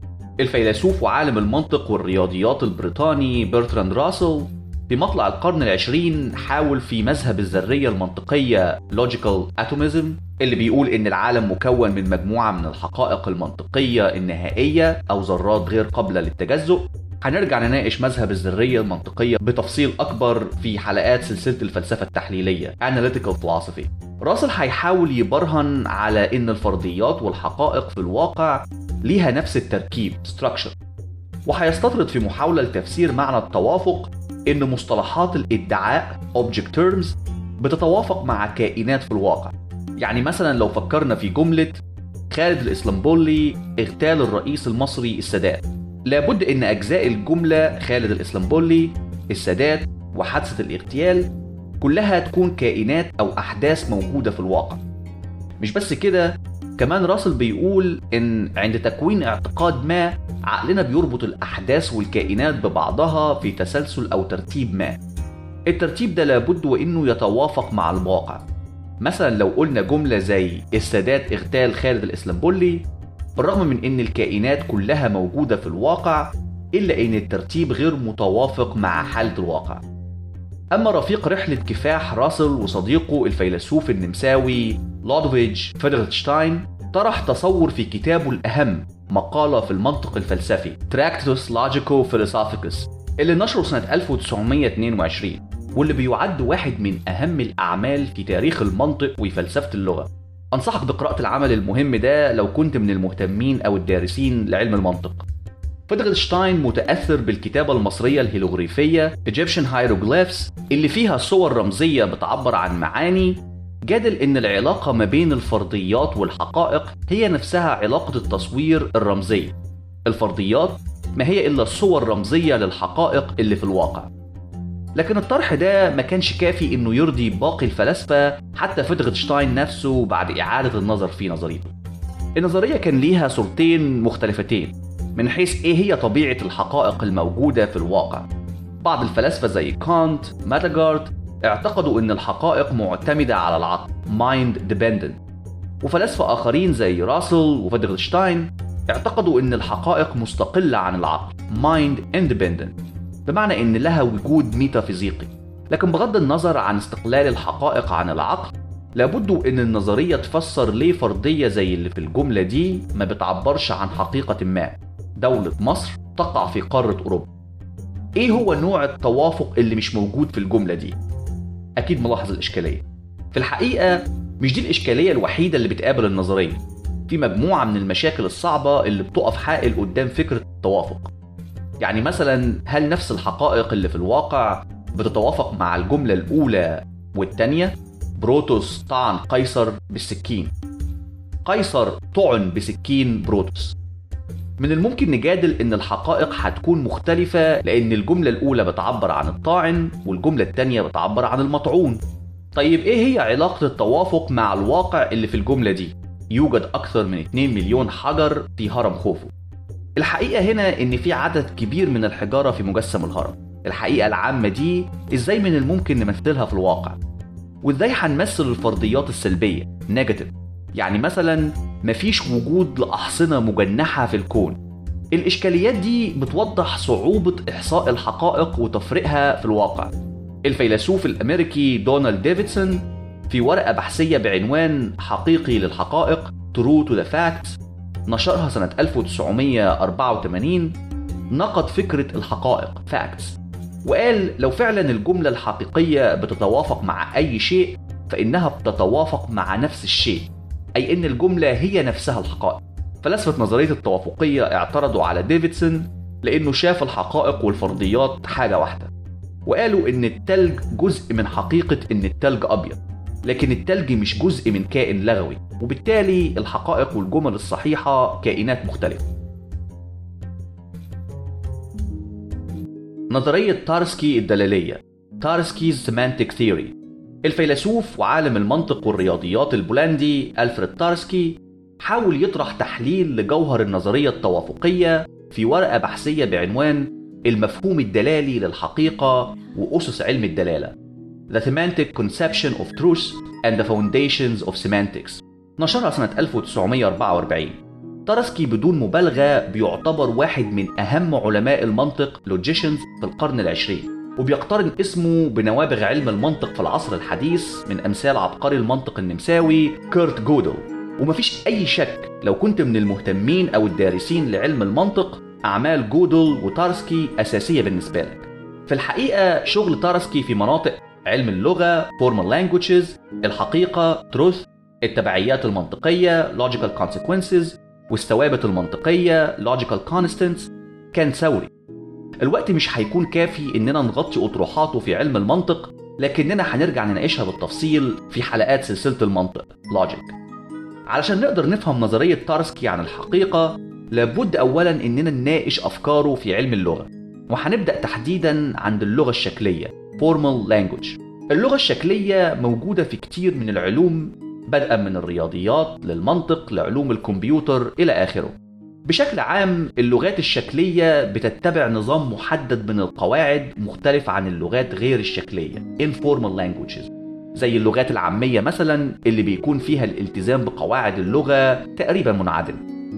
S5: الفيلسوف وعالم المنطق والرياضيات البريطاني برتراند راسل في مطلع القرن العشرين حاول في مذهب الذرية المنطقية Logical Atomism اللي بيقول إن العالم مكون من مجموعة من الحقائق المنطقية النهائية أو ذرات غير قابلة للتجزؤ هنرجع نناقش مذهب الذرية المنطقية بتفصيل أكبر في حلقات سلسلة الفلسفة التحليلية Analytical Philosophy راسل هيحاول يبرهن على إن الفرضيات والحقائق في الواقع ليها نفس التركيب structure وهيستطرد في محاولة لتفسير معنى التوافق إن مصطلحات الادعاء object terms بتتوافق مع كائنات في الواقع يعني مثلا لو فكرنا في جملة خالد الإسلامبولي اغتال الرئيس المصري السادات لابد ان اجزاء الجمله خالد الاسلامبولي السادات وحادثه الاغتيال كلها تكون كائنات او احداث موجوده في الواقع مش بس كده كمان راسل بيقول ان عند تكوين اعتقاد ما عقلنا بيربط الاحداث والكائنات ببعضها في تسلسل او ترتيب ما الترتيب ده لابد وانه يتوافق مع الواقع مثلا لو قلنا جمله زي السادات اغتال خالد الاسلامبولي بالرغم من ان الكائنات كلها موجوده في الواقع الا ان الترتيب غير متوافق مع حاله الواقع اما رفيق رحله كفاح راسل وصديقه الفيلسوف النمساوي لودفيج فيدرتشتاين طرح تصور في كتابه الاهم مقاله في المنطق الفلسفي Tractus Logico Philosophicus اللي نشره سنه 1922 واللي بيعد واحد من اهم الاعمال في تاريخ المنطق وفلسفه اللغه أنصحك بقراءة العمل المهم ده لو كنت من المهتمين أو الدارسين لعلم المنطق. فيدغلشتاين متأثر بالكتابة المصرية الهيروغليفية Egyptian Hieroglyphs اللي فيها صور رمزية بتعبر عن معاني جادل إن العلاقة ما بين الفرضيات والحقائق هي نفسها علاقة التصوير الرمزية. الفرضيات ما هي إلا صور رمزية للحقائق اللي في الواقع. لكن الطرح ده ما كانش كافي انه يرضي باقي الفلاسفه حتى فيتغتشتاين نفسه بعد اعاده النظر في نظريته. النظريه كان ليها صورتين مختلفتين من حيث ايه هي طبيعه الحقائق الموجوده في الواقع. بعض الفلاسفه زي كانت، ماتاجارد اعتقدوا ان الحقائق معتمده على العقل mind dependent وفلاسفه اخرين زي راسل وفيتغتشتاين اعتقدوا ان الحقائق مستقله عن العقل mind independent بمعنى ان لها وجود ميتافيزيقي لكن بغض النظر عن استقلال الحقائق عن العقل لابد ان النظريه تفسر ليه فرضيه زي اللي في الجمله دي ما بتعبرش عن حقيقه ما دوله مصر تقع في قاره اوروبا ايه هو نوع التوافق اللي مش موجود في الجمله دي اكيد ملاحظ الاشكاليه في الحقيقه مش دي الاشكاليه الوحيده اللي بتقابل النظريه في مجموعه من المشاكل الصعبه اللي بتقف حائل قدام فكره التوافق يعني مثلا هل نفس الحقائق اللي في الواقع بتتوافق مع الجملة الأولى والتانية بروتوس طعن قيصر بالسكين قيصر طعن بسكين بروتوس من الممكن نجادل ان الحقائق هتكون مختلفة لان الجملة الاولى بتعبر عن الطاعن والجملة التانية بتعبر عن المطعون طيب ايه هي علاقة التوافق مع الواقع اللي في الجملة دي يوجد اكثر من 2 مليون حجر في هرم خوفو الحقيقة هنا ان في عدد كبير من الحجارة في مجسم الهرم الحقيقة العامة دي ازاي من الممكن نمثلها في الواقع وازاي هنمثل الفرضيات السلبية نيجاتيف يعني مثلا مفيش وجود لأحصنة مجنحة في الكون الإشكاليات دي بتوضح صعوبة إحصاء الحقائق وتفريقها في الواقع الفيلسوف الأمريكي دونالد ديفيدسون في ورقة بحثية بعنوان حقيقي للحقائق True to the Facts نشرها سنة 1984 نقد فكرة الحقائق Facts وقال لو فعلا الجملة الحقيقية بتتوافق مع أي شيء فإنها بتتوافق مع نفس الشيء أي إن الجملة هي نفسها الحقائق فلسفة نظرية التوافقية اعترضوا على ديفيدسون لأنه شاف الحقائق والفرضيات حاجة واحدة وقالوا إن التلج جزء من حقيقة إن التلج أبيض لكن التلج مش جزء من كائن لغوي وبالتالي الحقائق والجمل الصحيحة كائنات مختلفة نظرية تارسكي الدلالية تارسكي's Semantic Theory الفيلسوف وعالم المنطق والرياضيات البولندي ألفريد تارسكي حاول يطرح تحليل لجوهر النظرية التوافقية في ورقة بحثية بعنوان المفهوم الدلالي للحقيقة وأسس علم الدلالة The Semantic Conception of Truth and the Foundations of Semantics نشرها سنة 1944 تارسكي بدون مبالغة بيعتبر واحد من أهم علماء المنطق لوجيشنز في القرن العشرين وبيقترن اسمه بنوابغ علم المنطق في العصر الحديث من أمثال عبقري المنطق النمساوي كيرت جودل ومفيش أي شك لو كنت من المهتمين أو الدارسين لعلم المنطق أعمال جودل وتارسكي أساسية بالنسبة لك في الحقيقة شغل تارسكي في مناطق علم اللغة formal languages الحقيقة truth التبعيات المنطقية logical consequences والثوابت المنطقية logical constants كان ثوري الوقت مش هيكون كافي اننا نغطي اطروحاته في علم المنطق لكننا هنرجع نناقشها بالتفصيل في حلقات سلسلة المنطق logic علشان نقدر نفهم نظرية تارسكي عن الحقيقة لابد أولا إننا نناقش أفكاره في علم اللغة وهنبدأ تحديدا عند اللغة الشكلية formal language اللغة الشكلية موجودة في كتير من العلوم بدءا من الرياضيات للمنطق لعلوم الكمبيوتر إلى آخره بشكل عام اللغات الشكلية بتتبع نظام محدد من القواعد مختلف عن اللغات غير الشكلية informal languages زي اللغات العامية مثلا اللي بيكون فيها الالتزام بقواعد اللغة تقريبا منعدم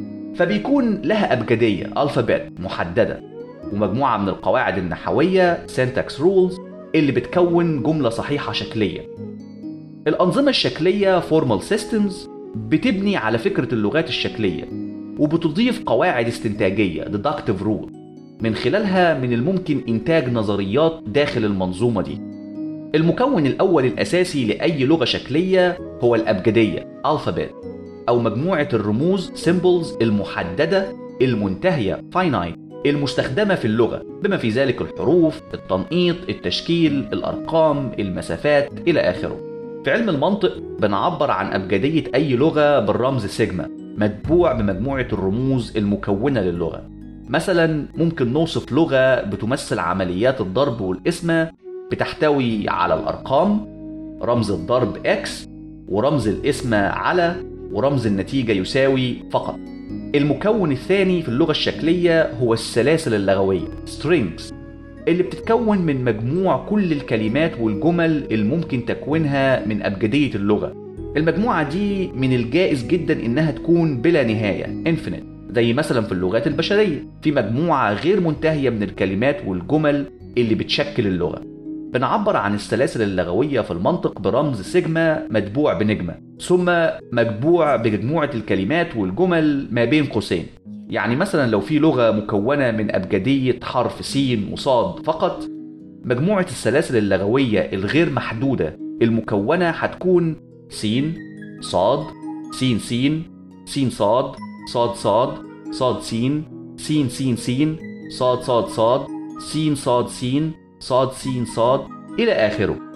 S5: فبيكون لها أبجدية alphabet محددة ومجموعة من القواعد النحوية syntax rules اللي بتكون جملة صحيحة شكلية الأنظمة الشكلية formal systems بتبني على فكرة اللغات الشكلية وبتضيف قواعد استنتاجية deductive rule من خلالها من الممكن إنتاج نظريات داخل المنظومة دي المكون الأول الأساسي لأي لغة شكلية هو الأبجدية alphabet أو مجموعة الرموز symbols المحددة المنتهية finite المستخدمة في اللغة بما في ذلك الحروف التنقيط التشكيل الأرقام المسافات إلى آخره في علم المنطق بنعبر عن أبجدية أي لغة بالرمز سيجما متبوع بمجموعة الرموز المكونة للغة مثلا ممكن نوصف لغة بتمثل عمليات الضرب والقسمة بتحتوي على الأرقام رمز الضرب X ورمز القسمة على ورمز النتيجة يساوي فقط المكون الثاني في اللغة الشكلية هو السلاسل اللغوية strings اللي بتتكون من مجموع كل الكلمات والجمل الممكن تكوينها من أبجدية اللغة المجموعة دي من الجائز جدا إنها تكون بلا نهاية infinite زي مثلا في اللغات البشرية في مجموعة غير منتهية من الكلمات والجمل اللي بتشكل اللغة بنعبر عن السلاسل اللغوية في المنطق برمز سيجما متبوع بنجمة ثم مجبوع بمجموعة الكلمات والجمل ما بين قوسين يعني مثلا لو في لغة مكونة من أبجدية حرف س وصاد فقط مجموعة السلاسل اللغوية الغير محدودة المكونة هتكون س صاد س س س صاد صاد صاد صاد س س س س صاد صاد صاد س صاد س صاد س صاد إلى آخره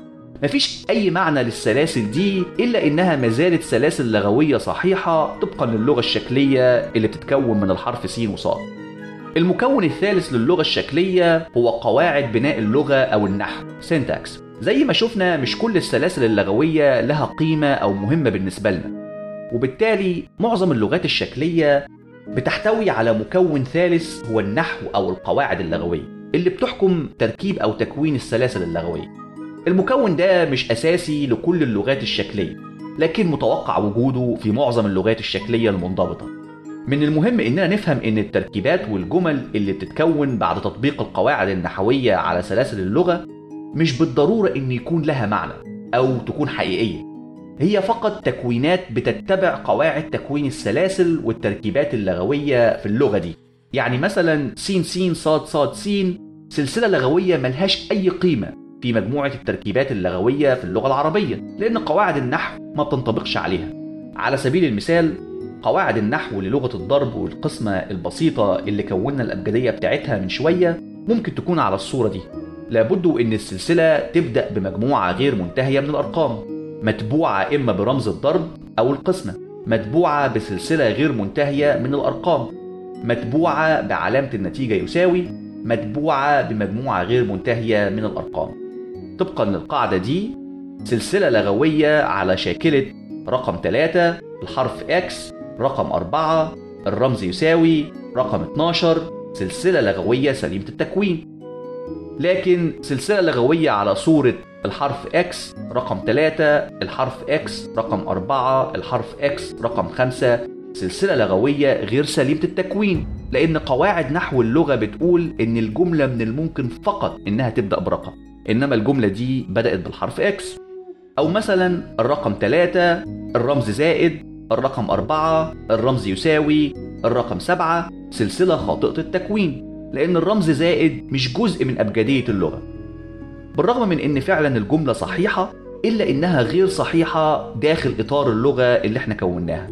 S5: مفيش أي معنى للسلاسل دي إلا إنها ما زالت سلاسل لغوية صحيحة طبقا للغة الشكلية اللي بتتكون من الحرف س وصاد المكون الثالث للغة الشكلية هو قواعد بناء اللغة أو النحو syntax زي ما شفنا مش كل السلاسل اللغوية لها قيمة أو مهمة بالنسبة لنا وبالتالي معظم اللغات الشكلية بتحتوي على مكون ثالث هو النحو أو القواعد اللغوية اللي بتحكم تركيب أو تكوين السلاسل اللغوية المكون ده مش أساسي لكل اللغات الشكلية لكن متوقع وجوده في معظم اللغات الشكلية المنضبطة من المهم إننا نفهم إن التركيبات والجمل اللي بتتكون بعد تطبيق القواعد النحوية على سلاسل اللغة مش بالضرورة إن يكون لها معنى أو تكون حقيقية هي فقط تكوينات بتتبع قواعد تكوين السلاسل والتركيبات اللغوية في اللغة دي يعني مثلا س س صاد صاد س سلسلة لغوية ملهاش أي قيمة في مجموعة التركيبات اللغوية في اللغة العربية لأن قواعد النحو ما بتنطبقش عليها على سبيل المثال قواعد النحو للغة الضرب والقسمة البسيطة اللي كونا الأبجدية بتاعتها من شوية ممكن تكون على الصورة دي لابد أن السلسلة تبدأ بمجموعة غير منتهية من الأرقام متبوعة إما برمز الضرب أو القسمة متبوعة بسلسلة غير منتهية من الأرقام متبوعة بعلامة النتيجة يساوي متبوعة بمجموعة غير منتهية من الأرقام طبقا للقاعدة دي سلسلة لغوية على شاكلة رقم 3 الحرف X رقم 4 الرمز يساوي رقم 12 سلسلة لغوية سليمة التكوين لكن سلسلة لغوية على صورة الحرف X رقم 3 الحرف X رقم 4 الحرف X رقم 5 سلسلة لغوية غير سليمة التكوين لأن قواعد نحو اللغة بتقول إن الجملة من الممكن فقط إنها تبدأ برقم إنما الجملة دي بدأت بالحرف X أو مثلا الرقم 3 الرمز زائد الرقم 4 الرمز يساوي الرقم 7 سلسلة خاطئة التكوين لأن الرمز زائد مش جزء من أبجدية اللغة بالرغم من إن فعلا الجملة صحيحة إلا إنها غير صحيحة داخل إطار اللغة اللي احنا كوناها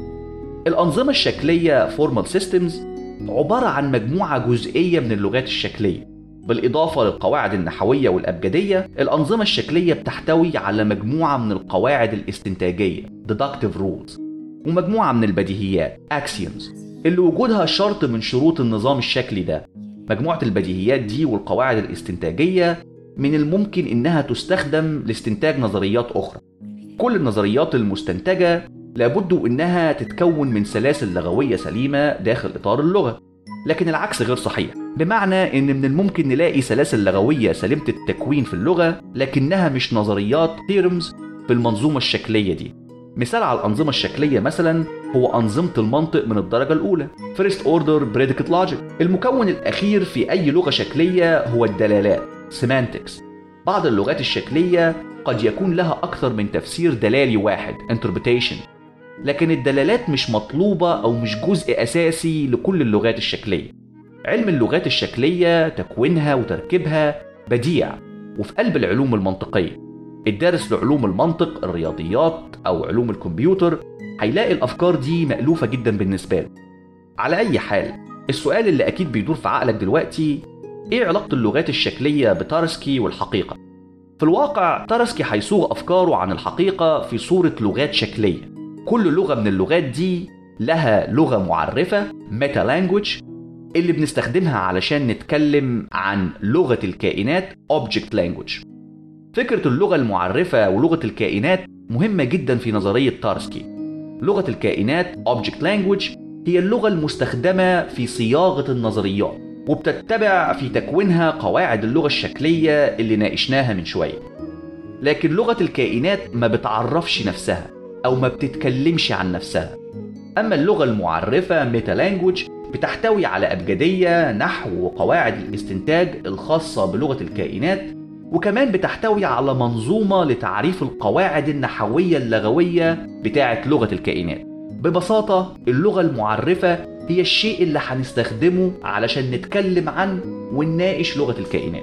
S5: الأنظمة الشكلية Formal Systems عبارة عن مجموعة جزئية من اللغات الشكلية بالإضافة للقواعد النحوية والأبجدية الأنظمة الشكلية بتحتوي على مجموعة من القواعد الاستنتاجية Deductive Rules ومجموعة من البديهيات Axioms اللي وجودها شرط من شروط النظام الشكلي ده مجموعة البديهيات دي والقواعد الاستنتاجية من الممكن إنها تستخدم لاستنتاج نظريات أخرى كل النظريات المستنتجة لابد إنها تتكون من سلاسل لغوية سليمة داخل إطار اللغة لكن العكس غير صحيح بمعنى ان من الممكن نلاقي سلاسل لغويه سليمه التكوين في اللغه لكنها مش نظريات theorems في المنظومه الشكليه دي مثال على الانظمه الشكليه مثلا هو انظمه المنطق من الدرجه الاولى first order predicate logic المكون الاخير في اي لغه شكليه هو الدلالات semantics بعض اللغات الشكليه قد يكون لها اكثر من تفسير دلالي واحد interpretation لكن الدلالات مش مطلوبة أو مش جزء أساسي لكل اللغات الشكلية علم اللغات الشكلية تكوينها وتركيبها بديع وفي قلب العلوم المنطقية الدارس لعلوم المنطق الرياضيات أو علوم الكمبيوتر هيلاقي الأفكار دي مألوفة جدا بالنسبة له على أي حال السؤال اللي أكيد بيدور في عقلك دلوقتي إيه علاقة اللغات الشكلية بتارسكي والحقيقة؟ في الواقع تارسكي هيصوغ أفكاره عن الحقيقة في صورة لغات شكلية كل لغة من اللغات دي لها لغة معرفة ميتا لانجوج اللي بنستخدمها علشان نتكلم عن لغة الكائنات Object Language فكرة اللغة المعرفة ولغة الكائنات مهمة جدا في نظرية تارسكي لغة الكائنات Object Language هي اللغة المستخدمة في صياغة النظريات وبتتبع في تكوينها قواعد اللغة الشكلية اللي ناقشناها من شوية لكن لغة الكائنات ما بتعرفش نفسها أو ما بتتكلمش عن نفسها أما اللغة المعرفة ميتا لانجوج بتحتوي على أبجدية نحو وقواعد الاستنتاج الخاصة بلغة الكائنات وكمان بتحتوي على منظومة لتعريف القواعد النحوية اللغوية بتاعة لغة الكائنات ببساطة اللغة المعرفة هي الشيء اللي هنستخدمه علشان نتكلم عن ونناقش لغة الكائنات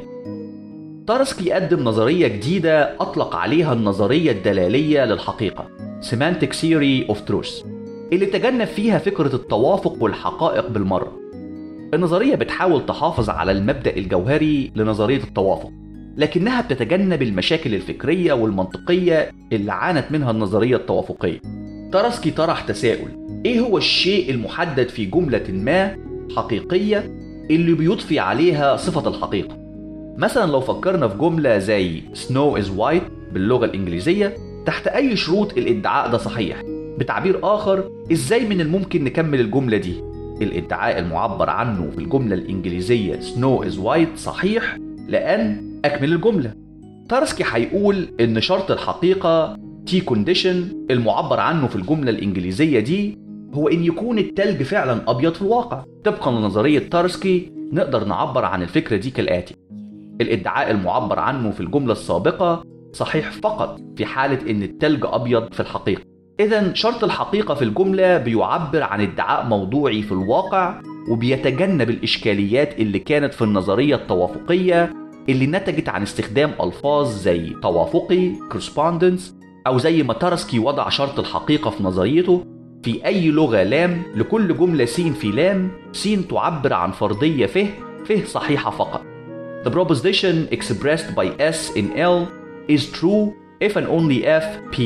S5: تارسكي قدم نظرية جديدة أطلق عليها النظرية الدلالية للحقيقة Semantic Theory of Truth اللي تجنب فيها فكرة التوافق والحقائق بالمرة النظرية بتحاول تحافظ على المبدأ الجوهري لنظرية التوافق لكنها بتتجنب المشاكل الفكرية والمنطقية اللي عانت منها النظرية التوافقية تارسكي طرح تساؤل ايه هو الشيء المحدد في جملة ما حقيقية اللي بيضفي عليها صفة الحقيقة مثلا لو فكرنا في جملة زي snow is white باللغة الإنجليزية تحت أي شروط الادعاء ده صحيح بتعبير آخر إزاي من الممكن نكمل الجملة دي الادعاء المعبر عنه في الجملة الإنجليزية snow is white صحيح لأن أكمل الجملة تارسكي هيقول إن شرط الحقيقة T condition المعبر عنه في الجملة الإنجليزية دي هو إن يكون التلج فعلا أبيض في الواقع طبقا لنظرية تارسكي نقدر نعبر عن الفكرة دي كالآتي الادعاء المعبر عنه في الجملة السابقة صحيح فقط في حالة إن التلج أبيض في الحقيقة إذا شرط الحقيقة في الجملة بيعبر عن ادعاء موضوعي في الواقع وبيتجنب الإشكاليات اللي كانت في النظرية التوافقية اللي نتجت عن استخدام ألفاظ زي توافقي correspondence أو زي ما تارسكي وضع شرط الحقيقة في نظريته في أي لغة لام لكل جملة س في لام س تعبر عن فرضية فه فه صحيحة فقط The proposition expressed by S in L is true if and only if P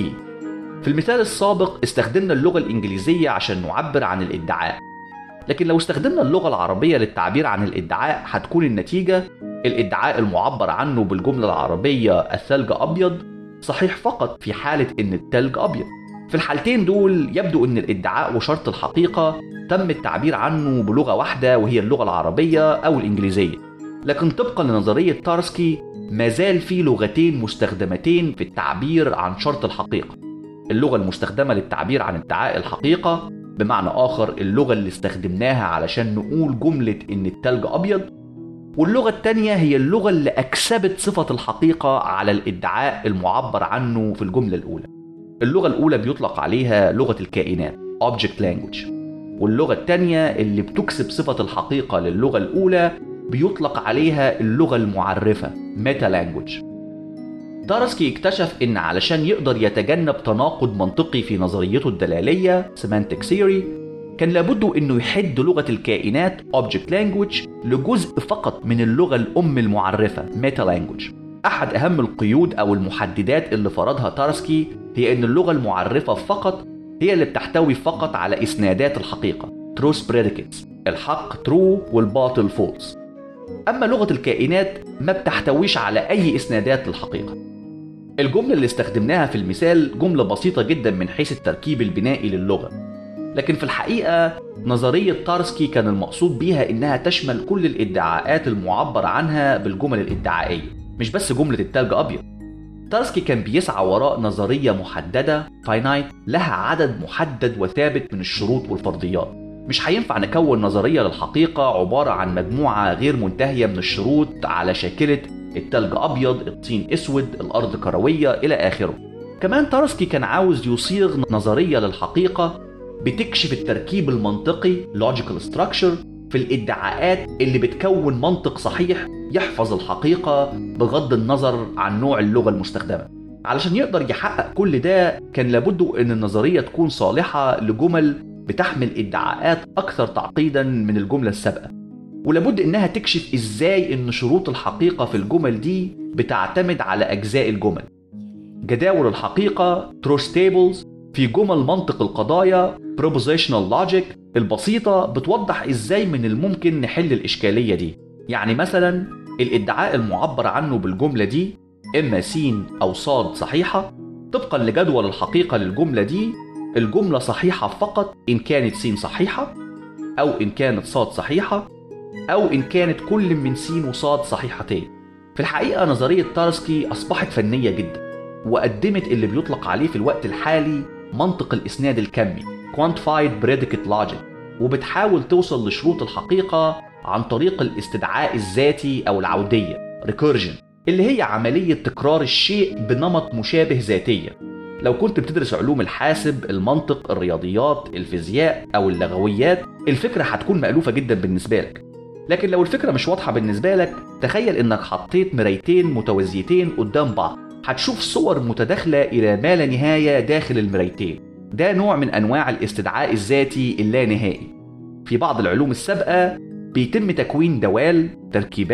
S5: في المثال السابق استخدمنا اللغة الإنجليزية عشان نعبر عن الادعاء لكن لو استخدمنا اللغة العربية للتعبير عن الادعاء هتكون النتيجة الادعاء المعبر عنه بالجملة العربية الثلج أبيض صحيح فقط في حالة إن التلج أبيض في الحالتين دول يبدو أن الادعاء وشرط الحقيقة تم التعبير عنه بلغة واحدة وهي اللغة العربية أو الإنجليزية لكن طبقا لنظرية تارسكي ما زال في لغتين مستخدمتين في التعبير عن شرط الحقيقة اللغة المستخدمة للتعبير عن ادعاء الحقيقة بمعنى آخر اللغة اللي استخدمناها علشان نقول جملة إن التلج أبيض واللغة التانية هي اللغة اللي أكسبت صفة الحقيقة على الادعاء المعبر عنه في الجملة الأولى اللغة الأولى بيطلق عليها لغة الكائنات Object Language واللغة التانية اللي بتكسب صفة الحقيقة للغة الأولى بيطلق عليها اللغة المعرفة Meta Language تارسكي اكتشف ان علشان يقدر يتجنب تناقض منطقي في نظريته الدلالية Semantic Theory كان لابد انه يحد لغة الكائنات Object Language لجزء فقط من اللغة الأم المعرفة Meta Language أحد أهم القيود أو المحددات اللي فرضها تارسكي هي أن اللغة المعرفة فقط هي اللي بتحتوي فقط على إسنادات الحقيقة Truth Predicates الحق true والباطل false أما لغة الكائنات ما بتحتويش على أي إسنادات للحقيقة الجملة اللي استخدمناها في المثال جملة بسيطة جدا من حيث التركيب البنائي للغة لكن في الحقيقة نظرية تارسكي كان المقصود بيها إنها تشمل كل الادعاءات المعبر عنها بالجمل الادعائية مش بس جملة التلج أبيض تارسكي كان بيسعى وراء نظرية محددة فاينايت لها عدد محدد وثابت من الشروط والفرضيات مش هينفع نكون نظرية للحقيقة عبارة عن مجموعة غير منتهية من الشروط على شاكلة التلج أبيض الطين أسود الأرض كروية إلى آخره كمان تارسكي كان عاوز يصيغ نظرية للحقيقة بتكشف التركيب المنطقي logical structure في الادعاءات اللي بتكون منطق صحيح يحفظ الحقيقة بغض النظر عن نوع اللغة المستخدمة علشان يقدر يحقق كل ده كان لابد ان النظرية تكون صالحة لجمل بتحمل ادعاءات اكثر تعقيدا من الجملة السابقة ولابد انها تكشف ازاي ان شروط الحقيقة في الجمل دي بتعتمد على اجزاء الجمل جداول الحقيقة truth tables في جمل منطق القضايا propositional logic البسيطة بتوضح ازاي من الممكن نحل الإشكالية دي يعني مثلا الادعاء المعبر عنه بالجملة دي إما س أو صاد صحيحة طبقا لجدول الحقيقة للجملة دي الجملة صحيحة فقط إن كانت س صحيحة أو إن كانت صاد صحيحة أو إن كانت كل من س وصاد صحيحتين في الحقيقة نظرية تارسكي أصبحت فنية جدا وقدمت اللي بيطلق عليه في الوقت الحالي منطق الإسناد الكمي Quantified Predicate Logic وبتحاول توصل لشروط الحقيقة عن طريق الاستدعاء الذاتي أو العودية Recursion اللي هي عملية تكرار الشيء بنمط مشابه ذاتيا لو كنت بتدرس علوم الحاسب المنطق الرياضيات الفيزياء أو اللغويات الفكرة هتكون مألوفة جدا بالنسبة لك لكن لو الفكرة مش واضحة بالنسبة لك تخيل انك حطيت مرايتين متوازيتين قدام بعض هتشوف صور متداخلة إلى ما لا نهاية داخل المرايتين ده نوع من أنواع الاستدعاء الذاتي اللانهائي في بعض العلوم السابقة بيتم تكوين دوال تركيبات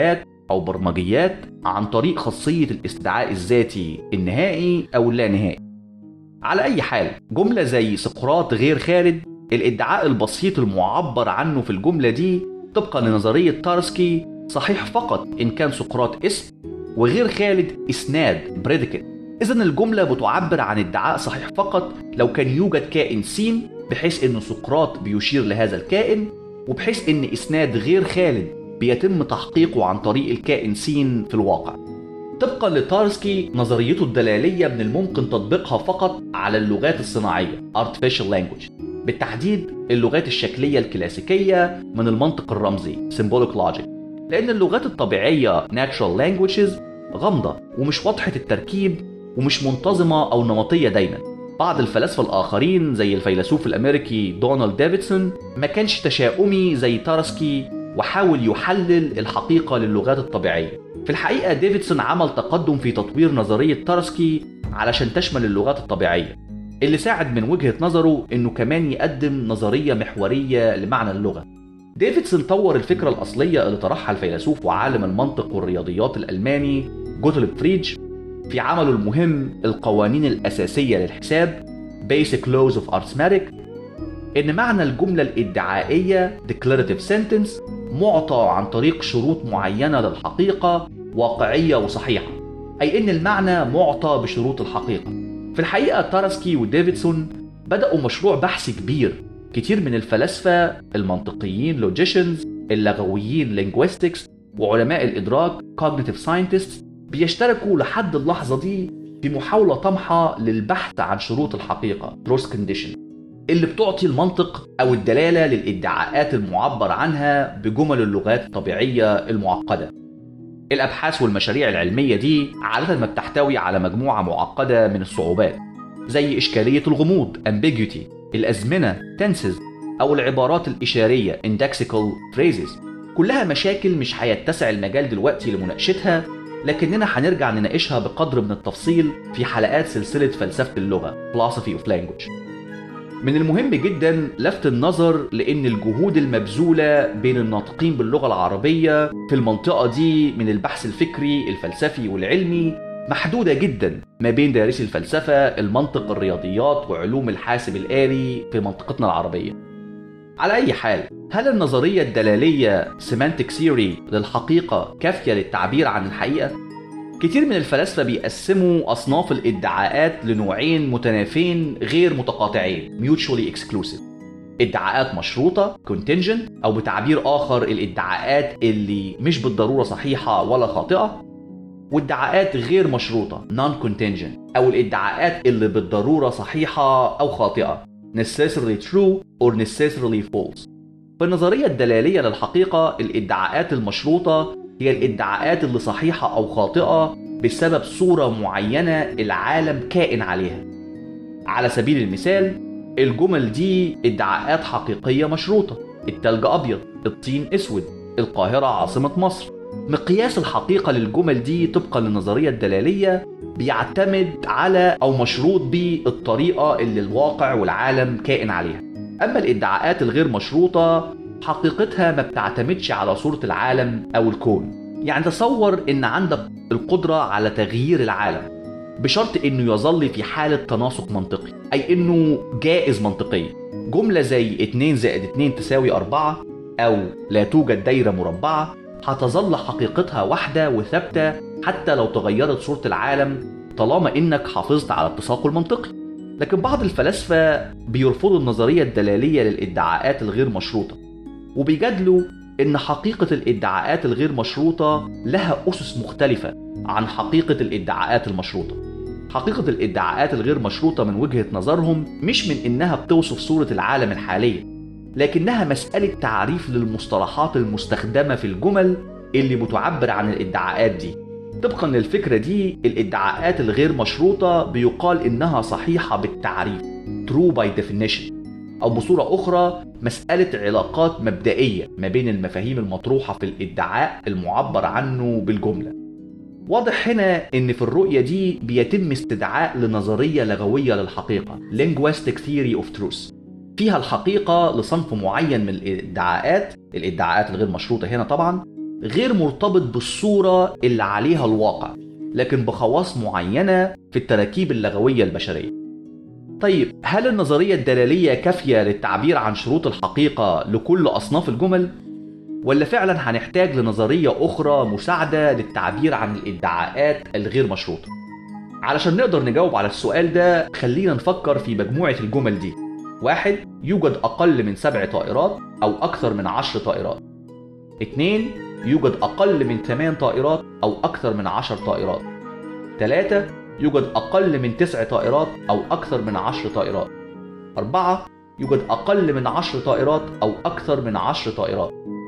S5: أو برمجيات عن طريق خاصية الاستدعاء الذاتي النهائي أو اللانهائي على أي حال جملة زي سقراط غير خالد الادعاء البسيط المعبر عنه في الجملة دي طبقا لنظرية تارسكي صحيح فقط إن كان سقراط اسم وغير خالد إسناد بريديكت إذا الجملة بتعبر عن ادعاء صحيح فقط لو كان يوجد كائن سين بحيث إن سقراط بيشير لهذا الكائن وبحيث إن إسناد غير خالد بيتم تحقيقه عن طريق الكائن سين في الواقع طبقا لتارسكي نظريته الدلالية من الممكن تطبيقها فقط على اللغات الصناعية Artificial Language بالتحديد اللغات الشكلية الكلاسيكية من المنطق الرمزي Symbolic Logic لأن اللغات الطبيعية Natural Languages غامضة ومش واضحة التركيب ومش منتظمة أو نمطية دايما بعض الفلاسفة الآخرين زي الفيلسوف الأمريكي دونالد ديفيدسون ما كانش تشاؤمي زي تارسكي وحاول يحلل الحقيقة للغات الطبيعية في الحقيقة ديفيدسون عمل تقدم في تطوير نظرية تارسكي علشان تشمل اللغات الطبيعية اللي ساعد من وجهة نظره انه كمان يقدم نظرية محورية لمعنى اللغة ديفيدسون طور الفكرة الأصلية اللي طرحها الفيلسوف وعالم المنطق والرياضيات الألماني جوتلب فريدج في عمله المهم القوانين الأساسية للحساب Basic Laws of Arithmetic إن معنى الجملة الإدعائية Declarative Sentence معطى عن طريق شروط معينة للحقيقة واقعية وصحيحة أي إن المعنى معطى بشروط الحقيقة في الحقيقة تارسكي وديفيدسون بدأوا مشروع بحث كبير كتير من الفلاسفة المنطقيين لوجيشنز اللغويين linguistics وعلماء الإدراك cognitive scientists بيشتركوا لحد اللحظة دي في محاولة طمحة للبحث عن شروط الحقيقة truth condition اللي بتعطي المنطق أو الدلالة للإدعاءات المعبر عنها بجمل اللغات الطبيعية المعقدة الأبحاث والمشاريع العلمية دي عادة ما بتحتوي على مجموعة معقدة من الصعوبات زي إشكالية الغموض ambiguity الأزمنة tenses أو العبارات الإشارية indexical phrases كلها مشاكل مش هيتسع المجال دلوقتي لمناقشتها لكننا هنرجع نناقشها بقدر من التفصيل في حلقات سلسلة فلسفة اللغة Philosophy of Language من المهم جدا لفت النظر لأن الجهود المبذولة بين الناطقين باللغة العربية في المنطقة دي من البحث الفكري الفلسفي والعلمي محدودة جدا ما بين دارسي الفلسفة المنطق الرياضيات وعلوم الحاسب الآلي في منطقتنا العربية على أي حال هل النظرية الدلالية Semantic Theory للحقيقة كافية للتعبير عن الحقيقة؟ كتير من الفلاسفة بيقسموا أصناف الادعاءات لنوعين متنافين غير متقاطعين mutually exclusive ادعاءات مشروطة contingent أو بتعبير آخر الادعاءات اللي مش بالضرورة صحيحة ولا خاطئة وادعاءات غير مشروطة non contingent أو الادعاءات اللي بالضرورة صحيحة أو خاطئة necessarily true or necessarily false في النظرية الدلالية للحقيقة الادعاءات المشروطة هي الادعاءات اللي صحيحة أو خاطئة بسبب صورة معينة العالم كائن عليها على سبيل المثال الجمل دي ادعاءات حقيقية مشروطة التلج أبيض الطين أسود القاهرة عاصمة مصر مقياس الحقيقة للجمل دي طبقا للنظرية الدلالية بيعتمد على أو مشروط بالطريقة اللي الواقع والعالم كائن عليها أما الادعاءات الغير مشروطة حقيقتها ما بتعتمدش على صورة العالم أو الكون يعني تصور إن عندك القدرة على تغيير العالم بشرط إنه يظل في حالة تناسق منطقي أي إنه جائز منطقيا جملة زي 2 زائد 2 تساوي 4 أو لا توجد دايرة مربعة هتظل حقيقتها واحدة وثابتة حتى لو تغيرت صورة العالم طالما إنك حافظت على التساق المنطقي لكن بعض الفلاسفة بيرفضوا النظرية الدلالية للادعاءات الغير مشروطة وبيجادلوا إن حقيقة الادعاءات الغير مشروطة لها أسس مختلفة عن حقيقة الادعاءات المشروطة. حقيقة الادعاءات الغير مشروطة من وجهة نظرهم مش من إنها بتوصف صورة العالم الحالية، لكنها مسألة تعريف للمصطلحات المستخدمة في الجمل اللي بتعبر عن الادعاءات دي. طبقا للفكرة دي الادعاءات الغير مشروطة بيقال إنها صحيحة بالتعريف true by definition أو بصورة أخرى مسألة علاقات مبدئية ما بين المفاهيم المطروحة في الادعاء المعبر عنه بالجملة واضح هنا ان في الرؤية دي بيتم استدعاء لنظرية لغوية للحقيقة linguistic theory of truth فيها الحقيقة لصنف معين من الادعاءات الادعاءات الغير مشروطة هنا طبعا غير مرتبط بالصورة اللي عليها الواقع لكن بخواص معينة في التراكيب اللغوية البشرية طيب هل النظرية الدلالية كافية للتعبير عن شروط الحقيقة لكل أصناف الجمل؟ ولا فعلا هنحتاج لنظرية أخرى مساعدة للتعبير عن الادعاءات الغير مشروطة؟ علشان نقدر نجاوب على السؤال ده خلينا نفكر في مجموعة الجمل دي واحد يوجد أقل من سبع طائرات أو أكثر من عشر طائرات اتنين يوجد أقل من ثمان طائرات أو أكثر من عشر طائرات ثلاثة يوجد أقل من تسع طائرات أو أكثر من عشر طائرات أربعة يوجد أقل من عشر طائرات أو أكثر من عشر طائرات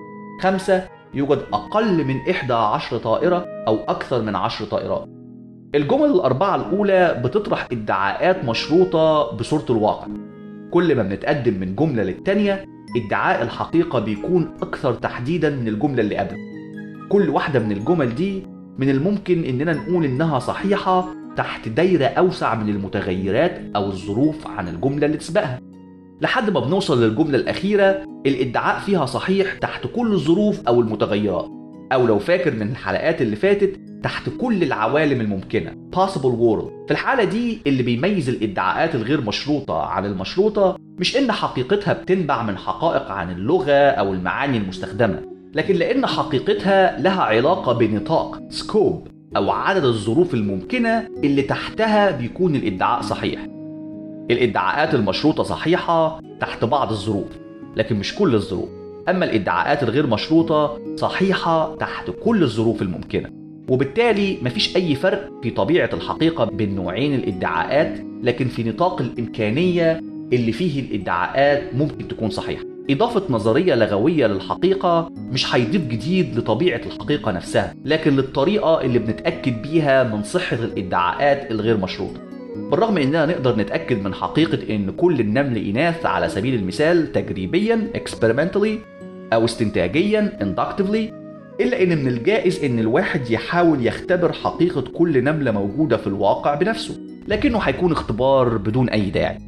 S5: خمسة يوجد أقل من إحدى عشر طائرة أو أكثر من عشر طائرات الجمل الأربعة الأولى بتطرح ادعاءات مشروطة بصورة الواقع كل ما بنتقدم من جملة للتانية ادعاء الحقيقة بيكون أكثر تحديدا من الجملة اللي قبله كل واحدة من الجمل دي من الممكن إننا نقول إنها صحيحة تحت دايرة أوسع من المتغيرات أو الظروف عن الجملة اللي تسبقها لحد ما بنوصل للجملة الأخيرة الادعاء فيها صحيح تحت كل الظروف أو المتغيرات أو لو فاكر من الحلقات اللي فاتت تحت كل العوالم الممكنة possible world في الحالة دي اللي بيميز الادعاءات الغير مشروطة عن المشروطة مش إن حقيقتها بتنبع من حقائق عن اللغة أو المعاني المستخدمة لكن لأن حقيقتها لها علاقة بنطاق سكوب أو عدد الظروف الممكنة اللي تحتها بيكون الادعاء صحيح الادعاءات المشروطة صحيحة تحت بعض الظروف لكن مش كل الظروف أما الادعاءات الغير مشروطة صحيحة تحت كل الظروف الممكنة وبالتالي مفيش أي فرق في طبيعة الحقيقة بين نوعين الادعاءات لكن في نطاق الإمكانية اللي فيه الادعاءات ممكن تكون صحيحة إضافة نظرية لغوية للحقيقة مش هيضيف جديد لطبيعة الحقيقة نفسها لكن للطريقة اللي بنتأكد بيها من صحة الادعاءات الغير مشروطة بالرغم اننا نقدر نتاكد من حقيقه ان كل النمل اناث على سبيل المثال تجريبيا experimentally او استنتاجيا inductively الا ان من الجائز ان الواحد يحاول يختبر حقيقه كل نمله موجوده في الواقع بنفسه لكنه هيكون اختبار بدون اي داعي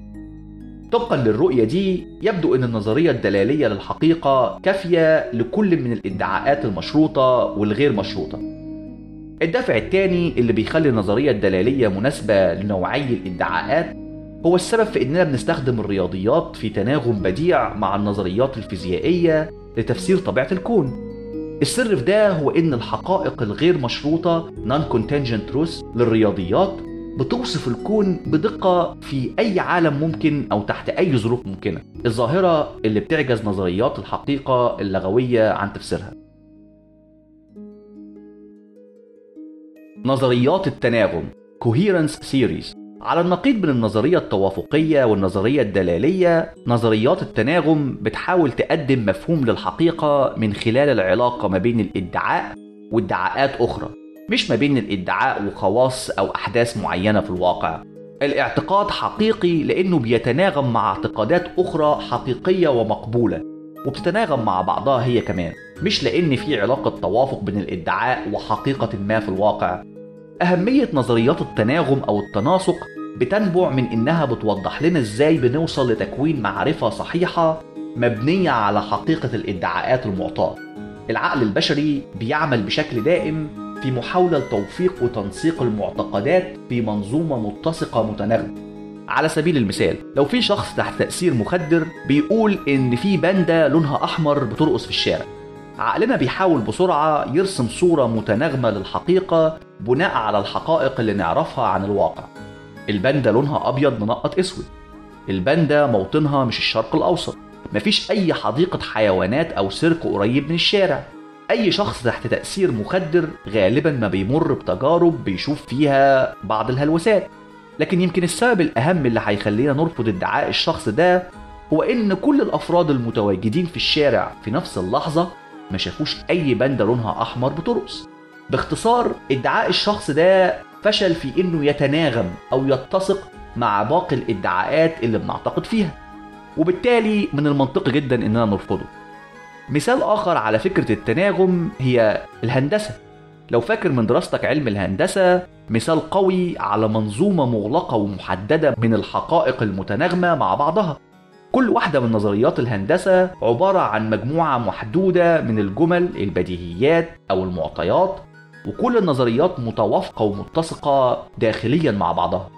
S5: طبقا للرؤيه دي يبدو ان النظريه الدلاليه للحقيقه كافيه لكل من الادعاءات المشروطه والغير مشروطه الدافع الثاني اللي بيخلي النظرية الدلالية مناسبة لنوعي الادعاءات هو السبب في إننا بنستخدم الرياضيات في تناغم بديع مع النظريات الفيزيائية لتفسير طبيعة الكون. السر في ده هو إن الحقائق الغير مشروطة non-contingent truths للرياضيات بتوصف الكون بدقة في أي عالم ممكن أو تحت أي ظروف ممكنة الظاهرة اللي بتعجز نظريات الحقيقة اللغوية عن تفسيرها نظريات التناغم Coherence Theories على النقيض من النظرية التوافقية والنظرية الدلالية نظريات التناغم بتحاول تقدم مفهوم للحقيقة من خلال العلاقة ما بين الادعاء وادعاءات أخرى مش ما بين الادعاء وخواص أو أحداث معينة في الواقع الاعتقاد حقيقي لأنه بيتناغم مع اعتقادات أخرى حقيقية ومقبولة وبتتناغم مع بعضها هي كمان مش لأن في علاقة توافق بين الادعاء وحقيقة ما في الواقع أهمية نظريات التناغم أو التناسق بتنبع من إنها بتوضح لنا إزاي بنوصل لتكوين معرفة صحيحة مبنية على حقيقة الادعاءات المعطاة العقل البشري بيعمل بشكل دائم في محاولة لتوفيق وتنسيق المعتقدات في منظومة متسقة متناغمة على سبيل المثال لو في شخص تحت تأثير مخدر بيقول إن في باندا لونها أحمر بترقص في الشارع عقلنا بيحاول بسرعة يرسم صورة متناغمة للحقيقة بناء على الحقائق اللي نعرفها عن الواقع الباندا لونها أبيض منقط أسود الباندا موطنها مش الشرق الأوسط مفيش أي حديقة حيوانات أو سيرك قريب من الشارع أي شخص تحت تأثير مخدر غالبا ما بيمر بتجارب بيشوف فيها بعض الهلوسات لكن يمكن السبب الأهم اللي هيخلينا نرفض ادعاء الشخص ده هو إن كل الأفراد المتواجدين في الشارع في نفس اللحظة ما شافوش أي باندا لونها أحمر بترقص باختصار ادعاء الشخص ده فشل في إنه يتناغم أو يتسق مع باقي الادعاءات اللي بنعتقد فيها وبالتالي من المنطقي جدا إننا نرفضه مثال آخر على فكرة التناغم هي الهندسة لو فاكر من دراستك علم الهندسة مثال قوي على منظومة مغلقة ومحددة من الحقائق المتناغمة مع بعضها كل واحدة من نظريات الهندسة عبارة عن مجموعة محدودة من الجمل البديهيات أو المعطيات وكل النظريات متوافقة ومتسقة داخليا مع بعضها